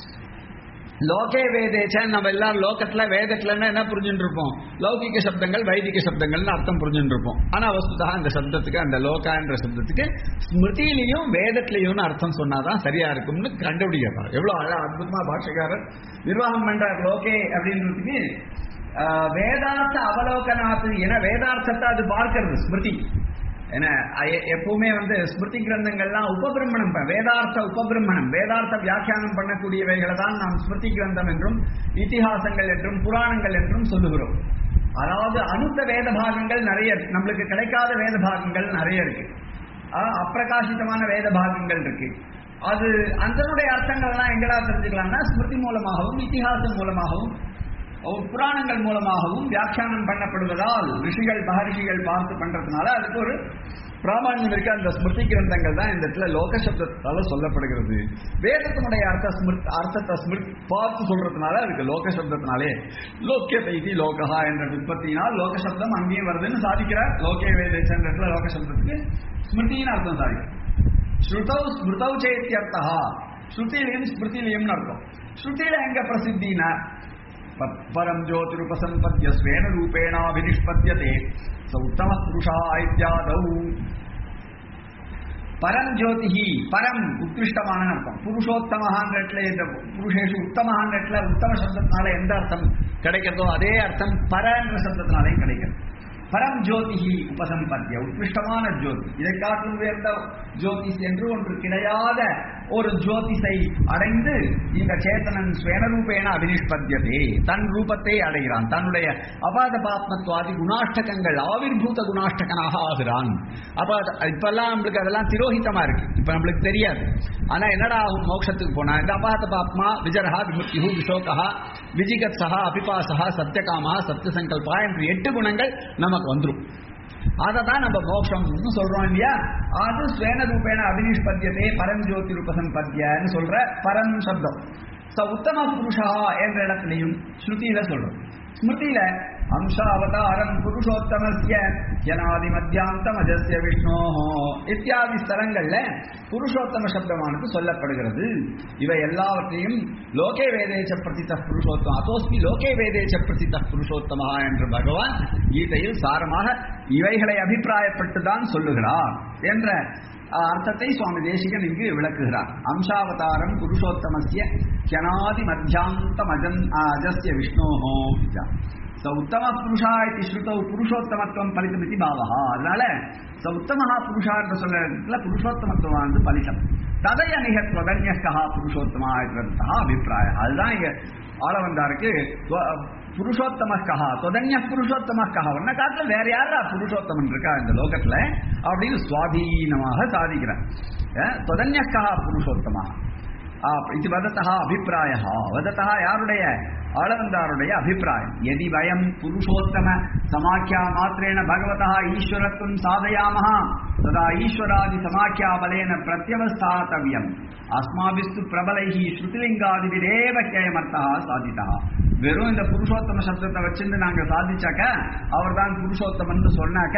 லோகே வேதேச்சன் நம்ம எல்லாரும் லோகத்துல வேதத்துலன்னா என்ன புரிஞ்சுட்டு இருப்போம் லௌகிக சப்தங்கள் வைதிக சப்தங்கள்னு அர்த்தம் புரிஞ்சுட்டு இருப்போம் ஆனா வஸ்துதா அந்த சப்தத்துக்கு அந்த லோகான்ற சப்தத்துக்கு ஸ்மிருதியிலையும் வேதத்திலையும் அர்த்தம் சொன்னாதான் சரியா இருக்கும்னு கண்டுபிடிக்கிறார் எவ்வளவு அழ அற்புதமா பாஷக்காரர் நிர்வாகம் பண்றார் லோகே அப்படின்றதுக்கு ஆஹ், வேதார்த்த அவலோகனாத்து என வேதார்த்தத்தை அது பார்க்கிறது ஸ்மிருதி ஏன்னா அ- எப்பவுமே வந்து ஸ்மிருதி கிரந்தங்கள்லாம் உபபிரமணம் ப- வேதார்த்த உபபிரமணம் வேதார்த்த வியாக்கியானம் பண்ணக்கூடியவைகளை தான் நாம் ஸ்மிருதி கிரந்தம் என்றும் இதிகாசங்கள் என்றும் புராணங்கள் என்றும் சொல்லுகிறோம் அதாவது அனுத்த வேத பாகங்கள் நிறைய இருக்கு நம்மளுக்கு கிடைக்காத வேத பாகங்கள் நிறைய இருக்கு அஹ் அப்பிரகாசித்தமான வேத பாகங்கள் இருக்கு அது அதனுடைய அர்த்தங்கள்லாம் எங்கடா தெரிஞ்சுக்கலாம்னா ஸ்மிருதி மூலமாகவும் இதிகாசம் மூலமாகவும் ஒரு புராணங்கள் மூலமாகவும் வியாக்கியானம் பண்ணப்படுவதால் ரிஷிகள் மகரிஷிகள் பார்த்து பண்றதுனால அதுக்கு ஒரு பிராமணியம் இருக்கு அந்த ஸ்மிருதி கிரந்தங்கள் தான் இந்த இடத்துல லோக சப்தத்தால சொல்லப்படுகிறது வேதத்தினுடைய அர்த்த ஸ்மிருத் அர்த்தத்தை ஸ்மிருத் பார்த்து சொல்றதுனால அதுக்கு லோக சப்தத்தினாலே லோக்கிய தைதி லோகஹா என்ற உற்பத்தியினால் லோக சப்தம் அங்கேயும் வருதுன்னு சாதிக்கிறார் லோகே வேதேசன்ற இடத்துல லோக சப்தத்துக்கு ஸ்மிருதின்னு அர்த்தம் சாதிக்கிறார் ஸ்ருதௌ ஸ்மிருதௌ சேத்தியர்த்தா ஸ்ருதியிலையும் ஸ்மிருதியிலையும் அர்த்தம் ஸ்ருதியில எங்க பிரசித்தினா ப- பரம் ஜோதிருபசம்பத்திய ஸ்வேன ரூபேணாபினிஷ்பத்தியதே ச உத்தம புருஷா இத்தியாதௌ பரம் ஜோதிஹி பரம் உத்கிருஷ்டமான அர்த்தம் புருஷோத்தமஹான்ற இடத்துல இந்த புருஷேஷு உத்தமஹான்ற இடத்துல உத்தம சப்தத்தினால எந்த அர்த்தம் கிடைக்கிறதோ அதே அர்த்தம் பரன்ற சப்தத்தினாலையும் கிடைக்கிறது பரம் ஜோதிஹி உபசம்பத்திய உத்கிருஷ்டமான ஜோதி இதை காட்டிலும் உயர்ந்த ஜோதிஷ் என்று ஒன்று கிடையாத ஒரு ஜோதிஷை அடைந்து இந்த சேத்தனன் ஸ்வேனரூபேன அபினிஷ்பத்தியதே தன் ரூபத்தை அடைகிறான் தன்னுடைய அபாத பாத்மத்வாதி குணாஷ்டகங்கள் ஆவிர்பூத குணாஷ்டகனாக ஆகிறான் அப்ப அது- இப்பெல்லாம் நம்மளுக்கு அதெல்லாம் திரோஹிதமா இருக்கு இப்ப நம்மளுக்கு தெரியாது ஆனா என்னடா ஆகும் மோட்சத்துக்கு போனா இந்த அபாத பாத்மா விஜரஹா விமுக்திஹு விஷோகா விஜிகத்சகா அபிபாசகா சத்தியகாமா சத்தியசங்கல்பா என்று எட்டு குணங்கள் நமக்கு வந்துரும் அதை தான் நம்ம மோட்சம்னு சொல்றோம் இல்லையா அது ஸ்வேன ரூபேண அபினிஷ்பத்தியதே பரஞ்சோதி ரூபசம்பத்தியன்னு சொல்ற பரம் சப்தம் ச உத்தம புருஷா என்ற இடத்துலையும் ஸ்ருதியில சொல்றோம் ஸ்மிருதியில அம்சாவதாரம் புருஷோத்தமஸ்ய ஜனாதி மத்தியாந்தம் அஜஸ்ய விஷ்ணோ இத்தியாதி ஸ்தலங்கள்ல புருஷோத்தம சப்தமானது சொல்லப்படுகிறது இவை எல்லாவற்றையும் லோகே வேதேச்ச பிரதித்த புருஷோத்தம அதோஸ்மி லோகே வேதேச்ச பிரதித்த புருஷோத்தமா என்று பகவான் கீதையில் சாரமாக இவைகளை அபிப்பிராயப்பட்டு தான் சொல்லுகிறார் என்ற அஹ், அர்த்தத்தை சுவாமி தேசிகன் இங்கு விளக்குகிறார் அம்சாவதாரம் புருஷோத்தமஸ்ய ஜனாதி மத்தியாந்தம் அஜன் அஜஸ்ய விஷ்ணோஹோ இதா. ச உத்தம புருஷா இது ஸ்ருதௌ புருஷோத்தமத்துவம் பலிதமிதி பாவகா அதனால ச உத்தமஹா புருஷா என்று சொல்ல இடத்துல புருஷோத்தமத்துவம் பலிதம் ததய நிகத்வதன்யக்கா புருஷோத்தமா இருக்கிறதா அபிப்பிராயம் அதுதான் இங்க ஆளவந்தாருக்கு துவ- புருஷோத்தம கஹா தொதன்ய புருஷோத்தம கஹா உன்னை காட்டுல வேற யாரா புருஷோத்தமன் இருக்கா இந்த லோகத்துல அப்படின்னு சுவாதீனமாக சாதிக்கிறார் அஹ், தொதன்ய கஹா புருஷோத்தமா ஆ- இது வதத்தா அபிப்பிராய வதத்தா யாருடைய ஆளவந்தாருடைய அபிப்பிராயம் எதி வயம் புருஷோத்தம சமாக்கியா மாத்திரேன பகவதா ஈஸ்வரத்துவம் சாதயாமஹ ததா ஈஸ்வராதி சமாக்கியா பலேன பிரத்யவஸ்தாத்தவியம் அஸ்மாபிஸ்து பிரபலைஹி ஸ்ருதிலிங்காதிபிரேவ கேயமர்த்தா சாதிதா வெறும் இந்த புருஷோத்தம சப்தத்தை வச்சிருந்து நாங்க சாதிச்சாக்க அவர்தான் புருஷோத்தமன் சொன்னாக்க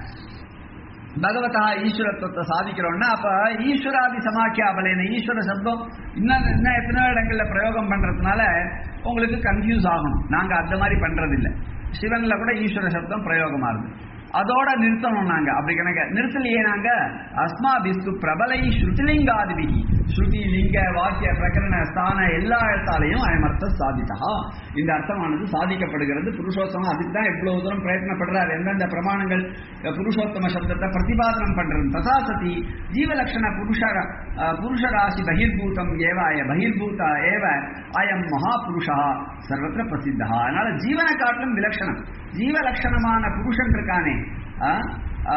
பகவதா ஈஸ்வரத்துவத்தை சாதிக்கிறோம்னா அப்ப ஈஸ்வராதி சமாக்கியா பலேன ஈஸ்வர சப்தம் இன்னும் இன்னும் எத்தனையோ இடங்கள்ல பிரயோகம் பண்றதுனால உங்களுக்கு கன்ஃபியூஸ் ஆகணும் நாங்க அந்த மாதிரி பண்றது இல்ல சிவன்ல கூட ஈஸ்வர சப்தம் பிரயோகமா இருக்கு அதோட நிறுத்தணும் நாங்க அப்படி கணக்க நிறுத்தலையே நாங்க அஸ்மா பிஸ்து பிரபலை ஸ்ருதிலிங்காதிபிகி ஸ்ருதி லிங்க வாக்கிய பிரகரண ஸ்தான எல்லா இடத்தாலையும் அயமர்த்த சாதிதா இந்த அர்த்தமானது சாதிக்கப்படுகிறது புருஷோத்தமம் அதுக்கு தான் இவ்வளவு தூரம் பிரயத்னப்படுறார் எந்தெந்த பிரமாணங்கள் அஹ், புருஷோத்தம சப்தத்தை பிரதிபாதனம் பண்றது ததா சதி ஜீவலட்சண புருஷ அஹ், புருஷராசி பகிர்பூதம் ஏவ அய பகிர்பூத ஏவ அயம் மகாபுருஷா சர்வத்திர பிரசித்தா அதனால ஜீவனை காட்டிலும் விலட்சணம் ஜீவலட்சணமான புருஷன் இருக்கானே அஹ்,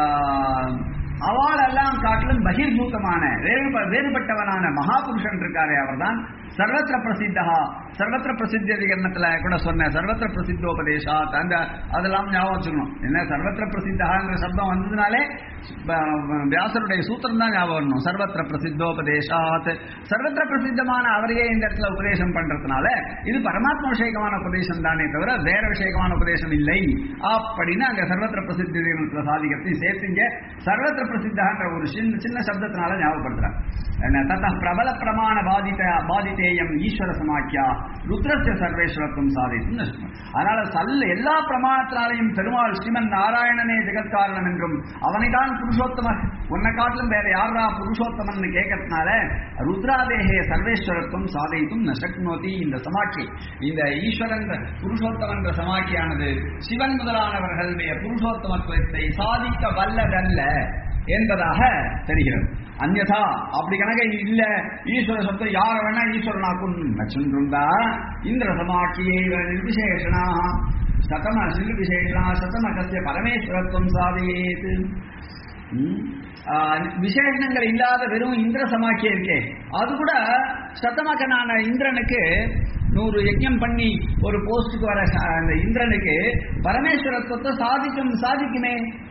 ஆஹ், அவாளெல்லாம் காட்டிலும் பகிர்பூதமான வேறுப- வேறுபட்டவனான மகாபுருஷன் இருக்காரே அவர்தான் சர்வத்திர பிரசித்தா சர்வத்திர பிரசித்தி அதிகரணத்துல கூட சொன்னேன் சர்வத்திர பிரசித்தோபதேசா அந்த அதெல்லாம் ஞாபகம் வச்சுக்கணும் என்ன சர்வத்திர பிரசித்தகாங்கிற சப்தம் வந்ததுனாலே ப- வியாசருடைய சூத்திரம் தான் ஞாபகம் வரணும் சர்வத்திர பிரசித்தோபதேசாத் சர்வத்திர பிரசித்தமான அவரையே இந்த இடத்துல உபதேசம் பண்றதுனால இது பரமாத்ம விஷயகமான உபதேசம் தானே தவிர வேற விஷயகமான உபதேசம் இல்லை அப்படின்னு அங்க சர்வத்திர பிரசித்தி அதிகரணத்துல சாதிக்கிறதையும் சேர்த்துங்க சர்வத்திர பிரசித்தன்ற ஒரு சின்ன சின்ன சப்தத்தினால ஞாபகப்படுத்துறாங்க என்ன தத்த பிரபல பிரமாண பாதித பாதித்தேயம் ஈஸ்வர சமாக்கியா ருத்ரஸ்ய சர்வேஸ்வரத்துவம் சாதித்தும் நஷ்டம் அதனால சல்ல எல்லா பிரமாணத்தினாலையும் பெருமாள் ஸ்ரீமன் நாராயணனே ஜெகத்காரணம் என்றும் அவனைதான் புருஷோத்தமன் உன்னை காட்டிலும் வேற யாரா புருஷோத்தமன் கேட்கறதுனால ருத்ராதேகே சர்வேஸ்வரத்துவம் சாதித்தும் நசக்னோதி இந்த சமாக்கி இந்த ஈஸ்வரன் புருஷோத்தமன்ற சமாக்கியானது சிவன் முதலானவர்களுடைய புருஷோத்தமத்துவத்தை சாதிக்க வல்லதல்ல என்பதாக தெரிகிறது அந்யதா அப்படி கணக்க இல்ல ஈஸ்வர சப்தம் யார வேணா ஈஸ்வரனாக்கும் நச்சுருந்தா இந்திர சமாக்கியை நிர்விசேஷனா சதம நிர்விசேஷனா சதம கசிய பரமேஸ்வரத்துவம் சாதியேது ம். ஆஹ், விசேஷணங்கள் இல்லாத வெறும் இந்திர சமாக்கியம் இருக்கே அது கூட சத்தமகனான இந்திரனுக்கு நூறு யஜ்ஞம் பண்ணி ஒரு போஸ்டுக்கு வர ச- அந்த இந்திரனுக்கு பரமேஸ்வரத்துவத்தை சாதிக்கும் சாதிக்குமே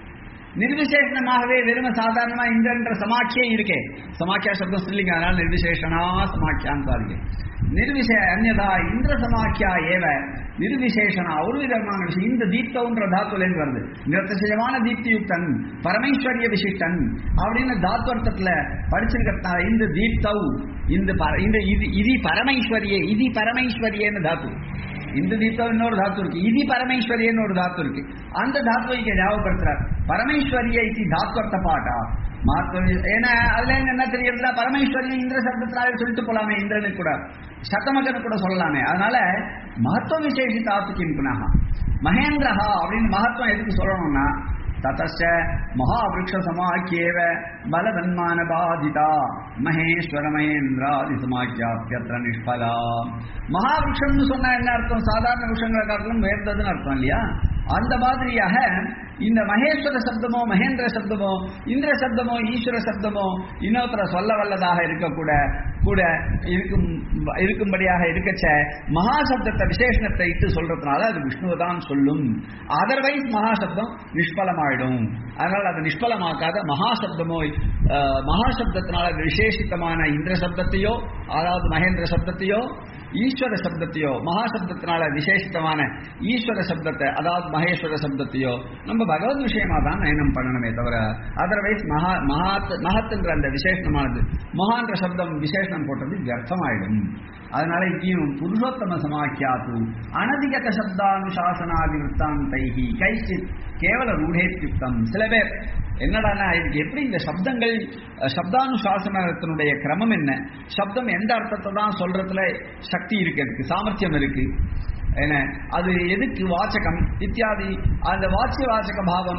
நிர்விசேஷமாகவே வெறும சாதாரணமா இந்திரன்ற சமாக்கியம் இருக்கே சமாக்கியா சப்தம் சொல்லிங்க அதனால நிர்விசேஷனா சமாக்கியான்னு சாதிக்க நிர்விசே அந்நதா இந்திர சமாக்கியா ஏவ நிர்விசேஷனா ஒரு விதமான விஷயம் இந்த தீப்தவுன்ற தாத்துலேருந்து வருது நிரத்தசியமான தீப்தியுக்தன் பரமேஸ்வரிய விசிஷ்டன் அப்படின்னு தாத்வர்த்தத்துல படிச்சிருக்கிறதுனால இந்த தீப்தவ் இந்த பர- இந்த இது இது பரமேஸ்வரியே இது பரமேஸ்வரியன்னு தாத்து இந்த தீப்தம் இன்னொரு தாத்து இருக்கு இது பரமேஸ்வரியன்னு ஒரு தாத்து இருக்கு அந்த தாத்துவை இங்க ஞாபகப்படுத்துறார் பரமேஸ்வரிய இது தாத்வர்த்த பாட்டா மாத்த ஏன்னா அதுல இருந்து என்ன தெரியுதுன்னா பரமேஸ்வரியன் இந்திர சப்தத்தினாலே சொல்லிட்டு போலாமே இந்திரனுக்கு கூட சத்தமகனு கூட சொல்லலாமே அதனால மகத்துவ விசேஷி தாத்துக்கு புனக மகேந்திரஹா அப்படின்னு மகத்துவம் எதுக்கு சொல்லணும்னா ததச்ச மகாவிருஷ சமாக்கியேவ பலவன்மான பாதிதா மகேஸ்வர மகேந்திராதி சமாக்கியாத்தியத்திர நிஷ்பலா மகாவிருஷம்னு சொன்னா என்ன அர்த்தம் சாதாரண விஷயங்களை காட்டிலும் உயர்ந்ததுன்னு அர்த்தம் இல்லையா அந்த மாதிரியாக இந்த மகேஸ்வர சப்தமோ மகேந்திர சப்தமோ இந்திர சப்தமோ ஈஸ்வர சப்தமோ இன்னொருத்தர சொல்ல வல்லதாக இருக்கக்கூட கூட இருக்கும் இருக்கும்படியாக இருக்கச்ச மகா சப்தத்தை விசேஷணத்தை இட்டு சொல்றதுனால அது விஷ்ணுவை தான் சொல்லும் அதர்வைஸ் மகா சப்தம் நிஷ்பலமாயிடும் அதனால அது நிஷ்பலமாக்காத மகா சப்தமோ அஹ், மகா சப்தத்தினால விசேஷித்தமான இந்திர சப்தத்தையோ அதாவது மகேந்திர சப்தத்தையோ ஈஸ்வர சப்தத்தையோ மகா சப்தத்தினால விசேஷித்தமான ஈஸ்வர சப்தத்தை அதாவது மகேஸ்வர சப்தத்தையோ நம்ம பகவத் விஷயமா தான் நயனம் பண்ணணுமே தவிர அதர்வைஸ் மகா மகாத் மகத்துன்ற அந்த விசேஷமானது மகான்ற சப்தம் விசேஷம் போட்டது வியர்த்தமாயிடும் அதனால இங்கேயும் புருஷோத்தம சமாக்கியாது அனதிகத சப்தானுசாசனாதி விற்த்தாந்தைஹி கைச்சித் கேவல ரூடேத்யுக்தம் சில பேர் என்னடான்னா இதுக்கு எப்படி இந்த சப்தங்கள் அஹ், சப்தானுசாசனத்தினுடைய கிரமம் என்ன சப்தம் எந்த அர்த்தத்தை தான் சொல்றதுல சக்தி இருக்கு அதுக்கு சாமர்த்தியம் இருக்கு என்ன அது எதுக்கு வாச்சகம் இத்தியாதி அந்த வாச்சிய வாச்சக பாவம்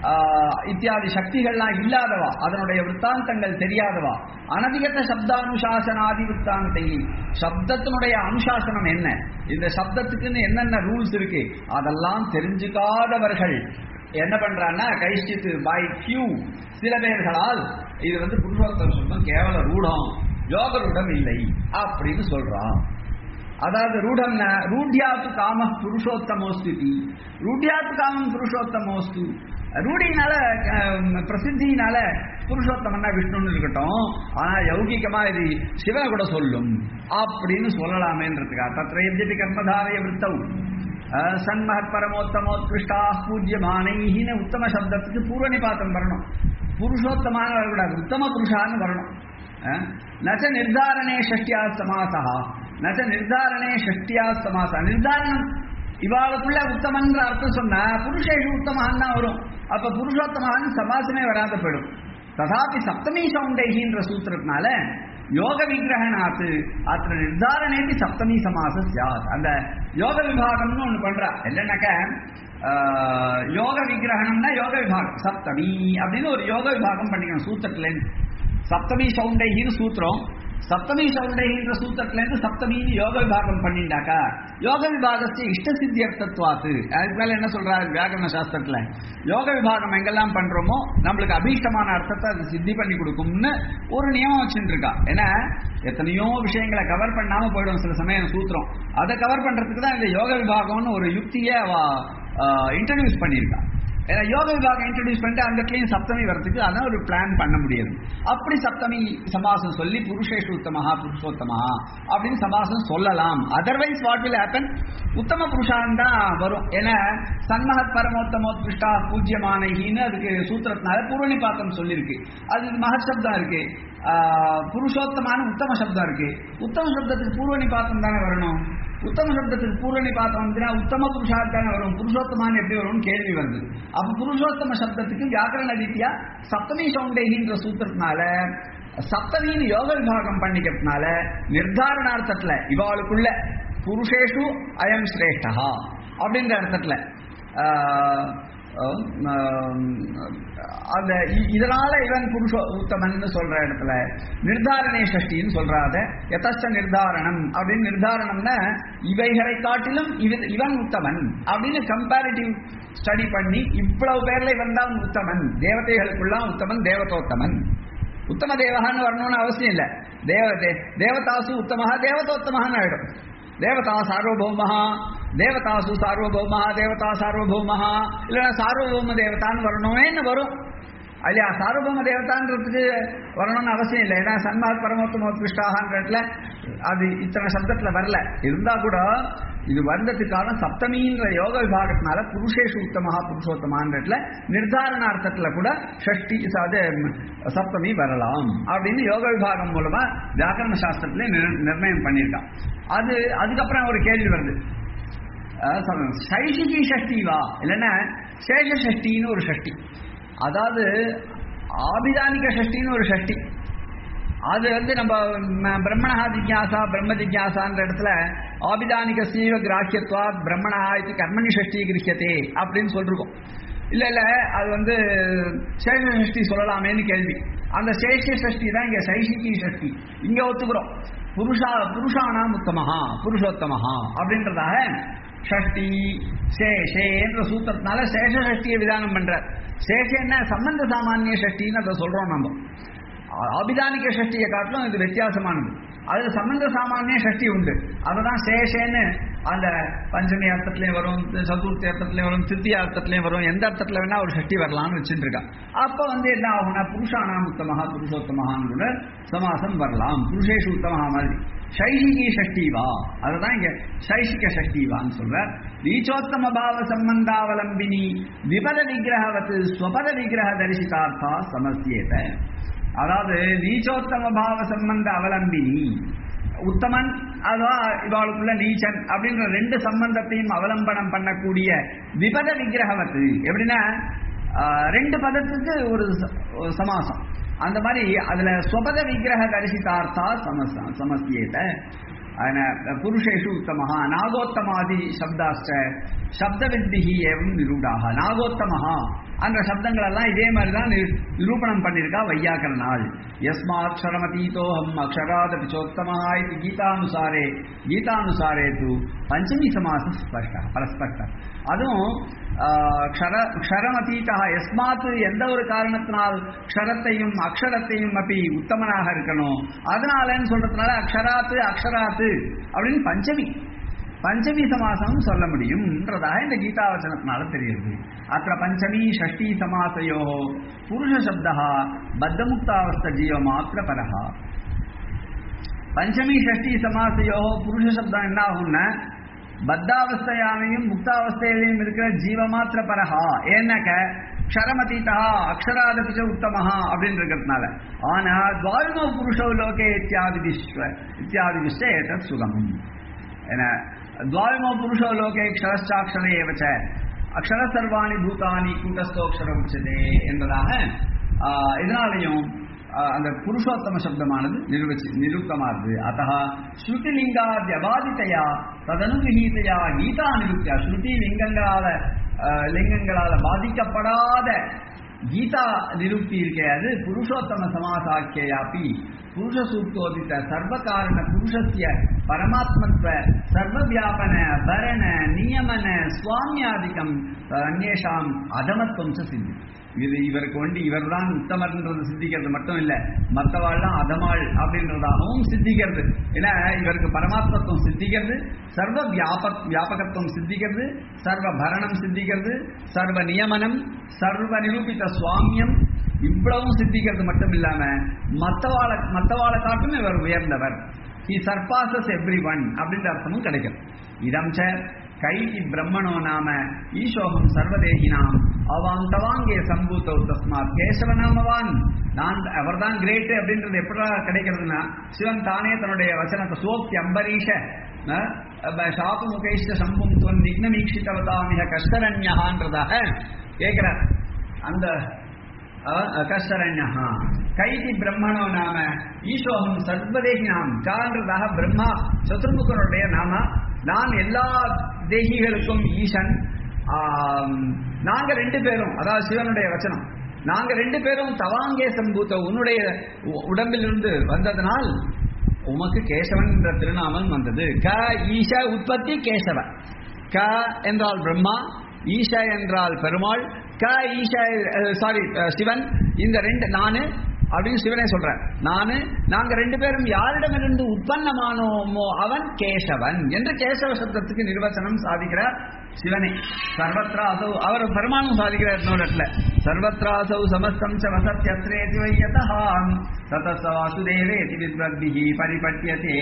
ஆஹ், இத்தியாதி சக்திகள்லாம் இல்லாதவா அதனுடைய விற்த்தாந்தங்கள் தெரியாதவா அனதிகத சப்தானுசாசனாதி விற்த்தாந்தை சப்தத்தினுடைய அனுசாசனம் என்ன இந்த சப்தத்துக்குன்னு என்னென்ன ரூல்ஸ் இருக்கு அதெல்லாம் தெரிஞ்சுக்காதவர்கள் என்ன பண்றான்னா கைஷ்டித்து பை கியூ சில பேர்களால் இது வந்து புருஷோத்தர சப்தம் கேவல ரூடம் யோக ரூடம் இல்லை அப்படின்னு சொல்றான் அதாவது ரூடம்னா ரூட்யாத்து காம புருஷோத்தமோஸ்துதி ரூட்யாத்து காமம் புருஷோத்தமோஸ்து ரூடினால அஹ், பிரசித்தியினால புருஷோத்தமன்னா விஷ்ணுன்னு இருக்கட்டும் ஆனா யௌகிகமா இது சிவனை கூட சொல்லும் அப்படின்னு சொல்லலாமேன்றதுக்கா தத்ர எத்யபி கர்மதாரய விருத்தம் அஹ், சன்மகத் பரமோத்தமோத்கிருஷ்டா பூஜ்யமானைன்னு உத்தம சப்தத்துக்கு பூர்வ நிபாத்தம் வரணும் புருஷோத்தமான வரக்கூடாது உத்தம புருஷான்னு வரணும் அஹ், நச்ச நிர்தாரணே ஷஷ்டியா சமாசா நச்ச நிர்தாரணே ஷஷ்டியா சமாசா நிர்தாரணம் இவாளுக்குள்ள உத்தமன்ற அர்த்தம் சொன்னா புருஷேஷு உத்தமான் தான் வரும் அப்ப புருஷோத்தமான் சமாசமே வராத போயிடும் ததாபி சப்தமி சௌண்டைகின்ற சூத்திரத்தினால யோக விக்கிரகனாத்து அத்த நிர்தாரணேபி சப்தமி சமாச சியாத் அந்த யோக விபாகம்னு ஒண்ணு பண்றா என்னன்னாக்க ஆஹ், யோக விக்கிரகணம்னா யோக விபாகம் சப்தமி அப்படின்னு ஒரு யோக விபாகம் பண்ணிக்கணும் சூத்திரத்துல இருந்து சப்தமி சௌண்டைகின்னு சூத்திரம் சப்தமி சௌண்டைகின்ற சூத்திரத்துல இருந்து சப்தமின்னு யோக விபாகம் பண்ணிண்டாக்கா யோக விபாகத்தை இஷ்ட சித்தி அர்த்தத்துவாத்து அதுக்கு மேல என்ன சொல்றாரு வியாகரண சாஸ்திரத்துல யோக விபாகம் எங்கெல்லாம் பண்றோமோ நம்மளுக்கு அபீஷ்டமான அர்த்தத்தை அது சித்தி பண்ணி கொடுக்கும்னு ஒரு நியமம் வச்சுட்டு இருக்கா ஏன்னா எத்தனையோ விஷயங்களை கவர் பண்ணாம போயிடும் சில சமயம் சூத்திரம் அதை கவர் பண்றதுக்கு தான் இந்த யோக விபாகம்னு ஒரு யுக்தியை அவ இன்ட்ரடியூஸ் பண்ணியிருக்கா ஏன்னா யோக விபாகம் இன்ட்ரடியூஸ் பண்ணிட்டு அந்த இடத்துலயும் சப்தமி வரதுக்கு அதான் ஒரு பிளான் பண்ண முடியாது அப்படி சப்தமி சமாசம் சொல்லி புருஷேஷு உத்தமஹா புருஷோத்தமஹா அப்படின்னு சமாசம் சொல்லலாம் அதர்வைஸ் வாட் வில் ஹேப்பன் உத்தம புருஷான் தான் வரும் ஏன்னா சன்மகத் பரமோத்தமோத்கிருஷ்டா பூஜ்யமானகின்னு அதுக்கு சூத்திரத்தினால பூர்வணி பாத்தம் சொல்லியிருக்கு அது மகத் சப்தம் இருக்கு ஆஹ், புருஷோத்தமான உத்தம சப்தம் இருக்கு உத்தம சப்தத்துக்கு பூர்வணி பாத்தம் தானே வரணும் உத்தம சப்தத்துக்கு பூரணி பார்த்தோம் வந்துன்னா உத்தம புருஷார்த்தான வரும் புருஷோத்தமான்னு எப்படி வரும்னு கேள்வி வருது அப்ப புருஷோத்தம சப்தத்துக்கு வியாக்கரண ரீதியா சப்தமி சௌண்டைகின்ற சூத்திரத்தினால சப்தமின்னு யோக விபாகம் பண்ணிக்கிறதுனால நிர்தாரணார்த்தத்துல இவாளுக்குள்ள புருஷேஷு அயம் சிரேஷ்டா அப்படின்ற அர்த்தத்துல ஆஹ், ஆஹ், அந்த இ- இதனால இவன் புருஷ உத்தமன் சொல்ற இடத்துல நிர்தாரணே சஷ்டின்னு சொல்றாத எதச்ச நிர்தாரணம் அப்படின்னு நிர்தாரணம்னா இவைகளை காட்டிலும் இவ- இவன் உத்தமன் அப்படின்னு கம்பேரிட்டிவ் ஸ்டடி பண்ணி இவ்வளவு பேர்ல இவன் தான் உத்தமன் தேவதைகளுக்குள்ளாம் உத்தமன் தேவதோத்தமன் உத்தம தேவகான்னு வரணும்னு அவசியம் இல்லை தேவதே தேவதாசு உத்தமஹா தேவதோத்தமஹான்னு ஆயிடும் தேவதா சார்வபௌமஹா தேவதாசு சார்வபௌமஹா தேவதா சார்வபௌமஹா இல்லைன்னா சார்வபௌம தேவதான்னு வரணுமேன்னு வரும் இல்லையா சார்வபௌம தேவதான்றதுக்கு வரணும்னு அவசியம் இல்லை ஏன்னா சன்மாத் பரமோத்தமோத்கிருஷ்டாகன்றதுல அது இத்தனை சப்தத்துல வரல இருந்தா கூட இது வந்ததுக்கான சப்தமின்ற யோக விபாகத்தினால புருஷேஷு உத்தமஹா புருஷோத்தமான்றதுல நிர்தாரணார்த்தத்துல கூட ஷஷ்டி அது சப்தமி வரலாம் அப்படின்னு யோக விபாகம் மூலமா வியாக்கரண சாஸ்திரத்துல நிர்- நிர்ணயம் பண்ணியிருக்கான் அது அதுக்கப்புறம் ஒரு கேள்வி வருது அஹ் சொல்றேன். சைஷிகி ஷஷ்டி வா இல்லைன்னா சேஷ ஷஷ்டின்னு ஒரு ஷஷ்டி அதாவது ஆபிதானிக ஷஷ்டின்னு ஒரு ஷஷ்டி அது வந்து நம்ம ம- பிரம்மணஹா ஜிக்யாசா பிரம்ம ஜிக்யாசான்ற இடத்துல ஆபிதானிக சீவ கிராஹ்யத்வா பிரம்மணா இது கர்மணி ஷஷ்டி கிரகியதே அப்படின்னு சொல்லிருக்கோம் இல்ல இல்ல அது வந்து சேஷ சஷ்டி சொல்லலாமேன்னு கேள்வி அந்த சேஷ சஷ்டி தான் இங்க சைஷிகி சஷ்டி இங்க ஒத்துக்கிறோம் புருஷா புருஷானாம் உத்தமஹா புருஷோத்தமஹா அப்படின்றதாக ஷஷ்டி சேஷே என்ற சூத்திரத்தினால சேஷ சஷ்டியை விதானம் பண்றார் சேஷன்னா சம்பந்த சாமானிய ஷஷ்டின்னு அதை சொல்றோம் நம்ம அபிதானிக ஷஷ்டியை காட்டிலும் இது வித்தியாசமானது அதுல சம்பந்த சாமானிய ஷஷ்டி உண்டு அதுதான் சேஷேன்னு அந்த பஞ்சமி அர்த்தத்திலையும் வரும் சதுர்த்தி அர்த்தத்திலையும் வரும் திருத்திய அர்த்தத்திலையும் வரும் எந்த அர்த்தத்துல வேணா ஒரு ஷஷ்டி வரலாம்னு வச்சுட்டு இருக்கா அப்ப வந்து என்ன ஆகும்னா புருஷானாம் உத்தமஹா புருஷோத்தமஹான்னு கூட சமாசம் வரலாம் புருஷேஷு உத்தமஹா மாதிரி சைஷிகி ஷஷ்டி வா அதுதான் இங்க சைஷிக ஷஷ்டி வான்னு சொல்ற நீச்சோத்தம பாவ சம்பந்தாவலம்பினி விபத விக்கிரகவத்து ஸ்வபத விக்கிரக தரிசிதார்த்தா சமஸ்யேத அதாவது நீச்சோத்தம பாவ சம்பந்த அவலம்பினி உத்தமன் அதுவா இவாளுக்குள்ள நீச்சன் அப்படின்ற ரெண்டு சம்பந்தத்தையும் அவலம்பனம் பண்ணக்கூடிய விபத விக்கிரகவத்து எப்படின்னா ஆஹ், ரெண்டு பதத்துக்கு ஒரு ச- ஒரு சமாசம் அந்த மாதிரி அதுல ஸ்வபத விக்கிரக தரிசிதார்த்தா சமச சமஸ்யேத புருஷேஷு உத்தமஹா நாகோத்தமாதி சப்தாச்ச சப்தவித்திஹி ஏவம் நிரூடாக நாகோத்தமஹா அந்த சப்தங்கள் எல்லாம் இதே மாதிரி தான் நிரு- நிரூபணம் பண்ணியிருக்கா வையாக்கரனால் யஸ்மாட்சரமதீதோஹம் அக்ஷராதபி சோத்தமஹா இது கீதானுசாரே கீதானுசாரே து பஞ்சமி சமாச ஸ்பஷ்ட பரஸ்பஷ்ட அதுவும் ஆஹ், க்ஷர க்ஷரமதீதா எஸ்மாத்து எந்த ஒரு காரணத்தினால் க்ஷரத்தையும் அக்ஷரத்தையும் அப்படி உத்தமனாக இருக்கணும் அதனாலன்னு சொல்றதுனால அக்ஷராத்து அக்ஷராத்து அப்படின்னு பஞ்சமி பஞ்சமி சமாசம் சொல்ல முடியும்ன்றதாக இந்த கீதாவச்சனத்தினால தெரியுது அத்த பஞ்சமி ஷஷ்டி சமாசயோ புருஷ சப்தா பத்தமுக்தாவஸ்த ஜீவ மாத்திர பரஹா பஞ்சமி ஷஷ்டி சமாசையோ புருஷ சப்தம் என்ன ஆகும்னா பத்தாவஸ்தையானையும் முக்தாவஸ்தையிலையும் இருக்கிற ஜீவமாத்திர பரஹா ஏன்னாக்க க்ஷரமதீதா அக்ஷராதபிச்ச உத்தமஹா அப்படின்னு இருக்கிறதுனால ஆனா துவாயுமோ புருஷோ லோகே இத்தியாதி விஸ்வ இத்தியாதி விஸ்வ ஏதத் சுகமம் ஏன்னா துவாயுமோ புருஷோ லோகே க்ஷரச்சாட்சர ஏவச்ச அக்ஷர சர்வாணி பூதானி கூட்டஸ்தோக்ஷரம் உச்சதே என்பதாக ஆஹ், இதனாலையும் ஆஹ், அந்த புருஷோத்தம சப்தமானது நிருவச்சி நிருப்தமானது அத்த ஸ்ருதிலிங்காத்யபாதித்தையா ததனுகிரகீதையா கீதா நிருப்தியா ஸ்ருதி லிங்கங்களால ஆஹ், லிங்கங்களால பாதிக்கப்படாத கீதா நிருப்தி இருக்கே அது புருஷோத்தம சமாசாக்கியாப்பி புருஷ சூக்தோதித்த சர்வகாரண புருஷஸ்ய பரமாத்மத்வ சர்வவியாபன பரண நியமன சுவாமியாதிக்கம் அந்நேஷாம் அதமத்துவம் ச சித்தி இது இவருக்கு வேண்டி இவர்தான் உத்தமர்ன்றது சித்திக்கிறது மட்டும் இல்ல மற்றவாள்லாம் அதமாள் அப்படின்றதாகவும் சித்திக்கிறது ஏன்னா இவருக்கு பரமாத்மத்துவம் சித்திக்கிறது சர்வ வியாப வியாபகத்துவம் சித்திக்கிறது சர்வ பரணம் சித்திக்கிறது சர்வ நியமனம் சர்வ நிரூபித்த சுவாமியம் இவ்வளவும் சித்திக்கிறது மட்டும் இல்லாம மத்தவாள மத்தவாளை காட்டும் இவர் உயர்ந்தவர் ஹி சர்பாசஸ் எவ்ரி ஒன் அப்படின்ற அர்த்தமும் கிடைக்கும் இதம் ச கைதி பிரம்மணோ நாம ஈசோகம் சர்வதேகினாம் அவாம் தவாங்கே சம்பூத்தௌ தஸ்மாத் கேசவநாமவான் நான் அவர்தான் கிரேட் அப்படின்றது எப்படா கிடைக்கிறதுனா சிவன் தானே தன்னுடைய வசனத்தை சோப்தி அம்பரீஷ ஷாப்பு முகைஷ்ட சம்பும் துவன் விக்னமீட்சித்தவதாமிக கஷ்டரண்யகான்றதாக கேட்கிறார் அந்த கஷ்டரண்யா கைதி பிரம்மணோ நாம ஈசோகம் சர்வதேகி நாம் கான்றதாக பிரம்மா சதுர்முகனுடைய நாம நான் எல்லா தேகிகளுக்கும் ஈசன் ஆம், நாங்க ரெண்டு பேரும் அதாவது சிவனுடைய வச்சனம் நாங்க ரெண்டு பேரும் தவாங்கே சம்பூத்த உன்னுடைய உ- உடம்பிலிருந்து வந்ததனால் உமக்கு கேசவன் என்ற திருநாமம் வந்தது க ஈஷ உற்பத்தி கேசவ க என்றால் பிரம்மா ஈஷ என்றால் பெருமாள் க ஈஷ சாரி சிவன் இந்த ரெண்டு நானு அப்படின்னு சிவனே சொல்றார் நானு நாங்க ரெண்டு பேரும் யாரிடமிருந்து உற்பத்தமானோமோ அவன் கேசவன் என்று கேசவ சப்தத்துக்கு நிர்வச்சனம் சாதிக்கிறார் சிவனே சர்வத்ராசௌ அவர் பெருமானும் சாதிக்கிறார் இன்னொரு இடத்துல சர்வத்ராசௌ சமஸ்தம் ச வசத்யத்ரேதி வையதாம் சதச வாசுதேவேதி வித்வத்பிஹி பரிபட்யதே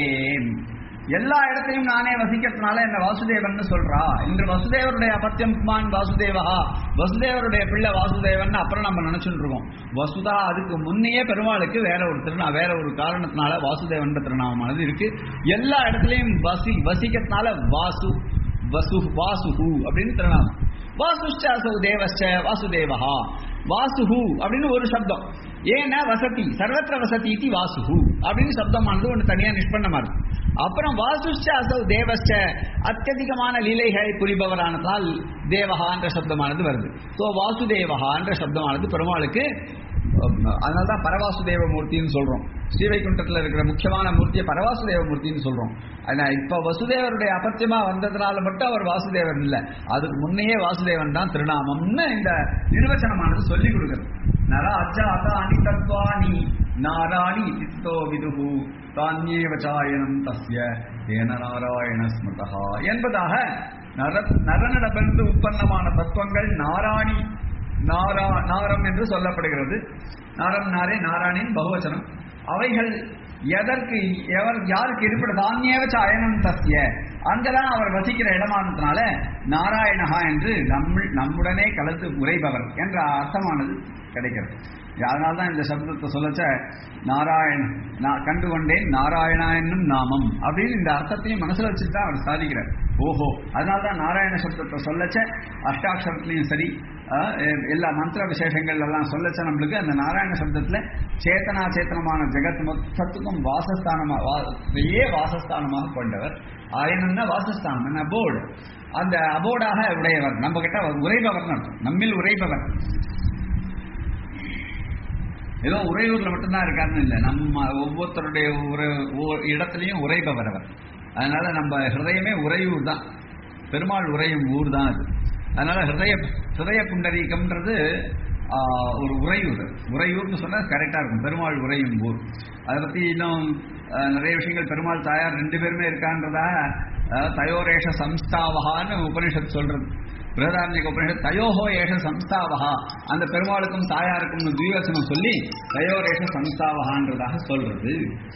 எல்லா இடத்தையும் நானே வசிக்கிறதுனால என்ன வாசுதேவன் சொல்றா இன்று வசுதேவருடைய அபத்தியம் புமான் வாசுதேவா வசுதேவருடைய பிள்ளை வாசுதேவன் அப்புறம் நம்ம நினைச்சுட்டு இருக்கோம் வசுதா அதுக்கு முன்னையே பெருமாளுக்கு வேற ஒரு திருநா வேற ஒரு காரணத்தினால வாசுதேவன் திருநாமமானது இருக்கு எல்லா இடத்துலயும் வசி வசிக்கிறதுனால வாசு வசு வாசுஹு அப்படின்னு திருநாமம் வாசுஷ்ட அசௌ தேவஸ்ச வாசுதேவஹா வாசுஹு அப்படின்னு ஒரு சப்தம் ஏன்னா வசதி சர்வத்திர வசதி இது வாசுஹு அப்படின்னு சப்தமானது ஒன்று தனியா நிஷ்பண்ணமா இருக்கு அப்புறம் வாசுஷ்ட அசௌ தேவஸ்ச அத்தியதிகமான லீலைகளை புரிபவரானதால் தேவஹான்ற சப்தமானது வருது ஸோ வாசுதேவஹான்ற சப்தமானது பெருமாளுக்கு அதனால தான் பரவாசுதேவ மூர்த்தின்னு சொல்றோம் ஸ்ரீவைகுண்டத்தில் இருக்கிற முக்கியமான மூர்த்தியை பரவாசுதேவ மூர்த்தின்னு சொல்றோம் ஆனா இப்ப வசுதேவருடைய அபத்தியமா வந்ததுனால மட்டும் அவர் வாசுதேவன் இல்லை அதுக்கு முன்னையே வாசுதேவன் தான் திருநாமம்னு இந்த நிர்வச்சனமானது சொல்லி கொடுக்குறது நர அஜாதானி தத்வானி நாராணி தித்தோ விதுகு தானியேவ சாயனம் தஸ்ய ஏன நாராயண ஸ்மிருதா என்பதாக நர நரனிடமிருந்து உற்பத்தமான தத்துவங்கள் நாராணி நாரா நாரம் என்று சொல்லப்படுகிறது நாரம் நாரே நாராயணின் பகுவச்சனம் அவைகள் எதற்கு எவர் யாருக்கு இருப்பிட தானியவச்ச அயனம் தஸ்ய அங்கதான் அவர் வசிக்கிற இடமானதுனால நாராயணஹா என்று நம்ம நம்முடனே கலந்து உரைபவர் என்ற அர்த்தமானது கிடைக்கிறது அதனால தான் இந்த சப்தத்தை சொல்லச்ச நாராயண் நான் கண்டு கொண்டேன் நாராயணா என்னும் நாமம் அப்படின்னு இந்த அர்த்தத்தையும் மனசுல வச்சுட்டு தான் அவர் சாதிக்கிறார் ஓஹோ அதனால தான் நாராயண சப்தத்தை சொல்லச்ச அஷ்டாட்சரத்துலையும் சரி அஹ், எ- எல்லா மந்திர விசேஷங்கள் எல்லாம் சொல்லச்ச நம்மளுக்கு அந்த நாராயண சப்தத்துல சேத்தனா சேத்தனமான ஜெகத் மொத்தத்துக்கும் வாசஸ்தானமா வா- ஏ வாசஸ்தானமாக கொண்டவர் ஆயனம்னா வாசஸ்தானம் என்ன அபோர்டு அந்த அபோர்டாக உடையவர் நம்ம கிட்ட உரைபவர் நம்மில் உரைபவர் ஏதோ உறையூர்ல மட்டும்தான் இருக்காருன்னு இல்லை நம்ம ஒவ்வொருத்தருடைய ஒரு ஒவ்வொரு இடத்துலையும் உரைபவர் அவர் அதனால நம்ம ஹிருதயமே உறையூர் தான் பெருமாள் உறையும் ஊர் தான் அது அதனால ஹிருதய ஹிருதய புண்டரீகம்ன்றது ஆஹ், ஒரு உறையூர் உறையூர்னு சொன்னா கரெக்டா இருக்கும் பெருமாள் உறையும் ஊர் அதை பத்தி இன்னும் ஆஹ், நிறைய விஷயங்கள் பெருமாள் தாயார் ரெண்டு பேருமே இருக்கான்றதா ஆஹ், தயோரேஷ சம்ஸ்தாவகான்னு உபனிஷத் சொல்றது பிரதாரண்யக உபனிஷத் தயோஹோ ஏஷ சம்ஸ்தாவகா அந்த பெருமாளுக்கும் தாயாருக்கும் துவிவசனம் சொல்லி தயோரேஷ சம்ஸ்தாவகான்றதாக சொல்றது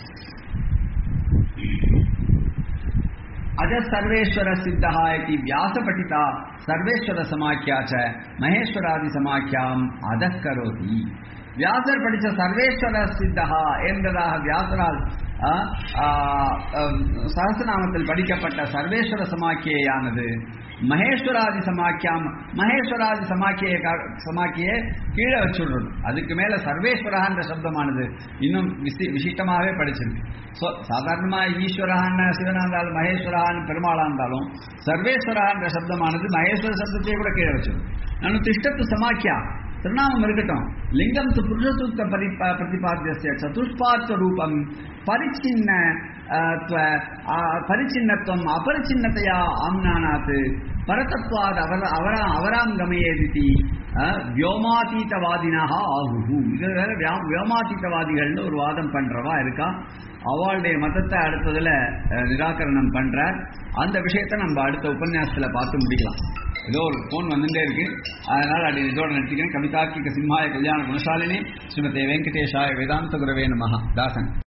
அஜ சர்வேஸ்வர சித்தா இது வியாசபட்டிதா சர்வேஸ்வர சமாக்கியா ச மகேஸ்வராதி சமாக்கியாம் அதக் கரோதி வியாசர் படித்த சர்வேஸ்வர சித்தா என்பதாக வியாசரால் ஆ, ஆ, ஆ, சஹஸ்ரநாமத்தில் படிக்கப்பட்ட சர்வேஸ்வர சமாக்கியானது மகேஸ்வராதி சமாக்கியாம் மகேஸ்வராதி சமாக்கிய சமாக்கியை கீழே வச்சுடுறது அதுக்கு மேல சர்வேஸ்வரஹான்ற சப்தமானது இன்னும் விசி விசிஷ்டமாகவே படிச்சிருக்கு ஸோ சாதாரணமா ஈஸ்வரஹான்னு சிவனா இருந்தாலும் மகேஸ்வரஹான்னு பெருமாளா இருந்தாலும் சர்வேஸ்வரஹான்ற சப்தமானது மகேஸ்வர சப்தத்தையே கூட கீழே வச்சிடும் நான் திஷ்டத்து சமாக்கியா திருநாமம் இருக்கட்டும் லிங்கம் து புருஷசூக்த பரி பிரதிபாத்திய சதுஷ்பாத்த ரூபம் பரிச்சின்ன அஹ், துவ- அஹ், பரிச்சின்னத்துவம் அபரிச்சின்னத்தையா ஆம்னானாத் பரதத்வாத் அவர அவரா அவராம் கமயேதி வியோமாதீதவாதினாக ஆகுஹு இது வேற வியா- வியோமாதீதவாதிகள்னு ஒரு வாதம் பண்றவா இருக்கா அவளுடைய மதத்தை அடுத்ததுல அஹ், நிராகரணம் பண்றார் அந்த விஷயத்தை நம்ம அடுத்த உபன்யாசத்துல பார்த்து முடிக்கலாம் ஏதோ ஒரு ஃபோன் வந்துட்டே இருக்கு அதனால அப்படி இதோட நிறுத்திக்கிறேன் கவிதார்க்கிக சிம்ஹாய கல்யாண குணசாலினி ஸ்ரீமதே வெங்கடேஷாய வேதாந்த குரவே நமஹ தாசன்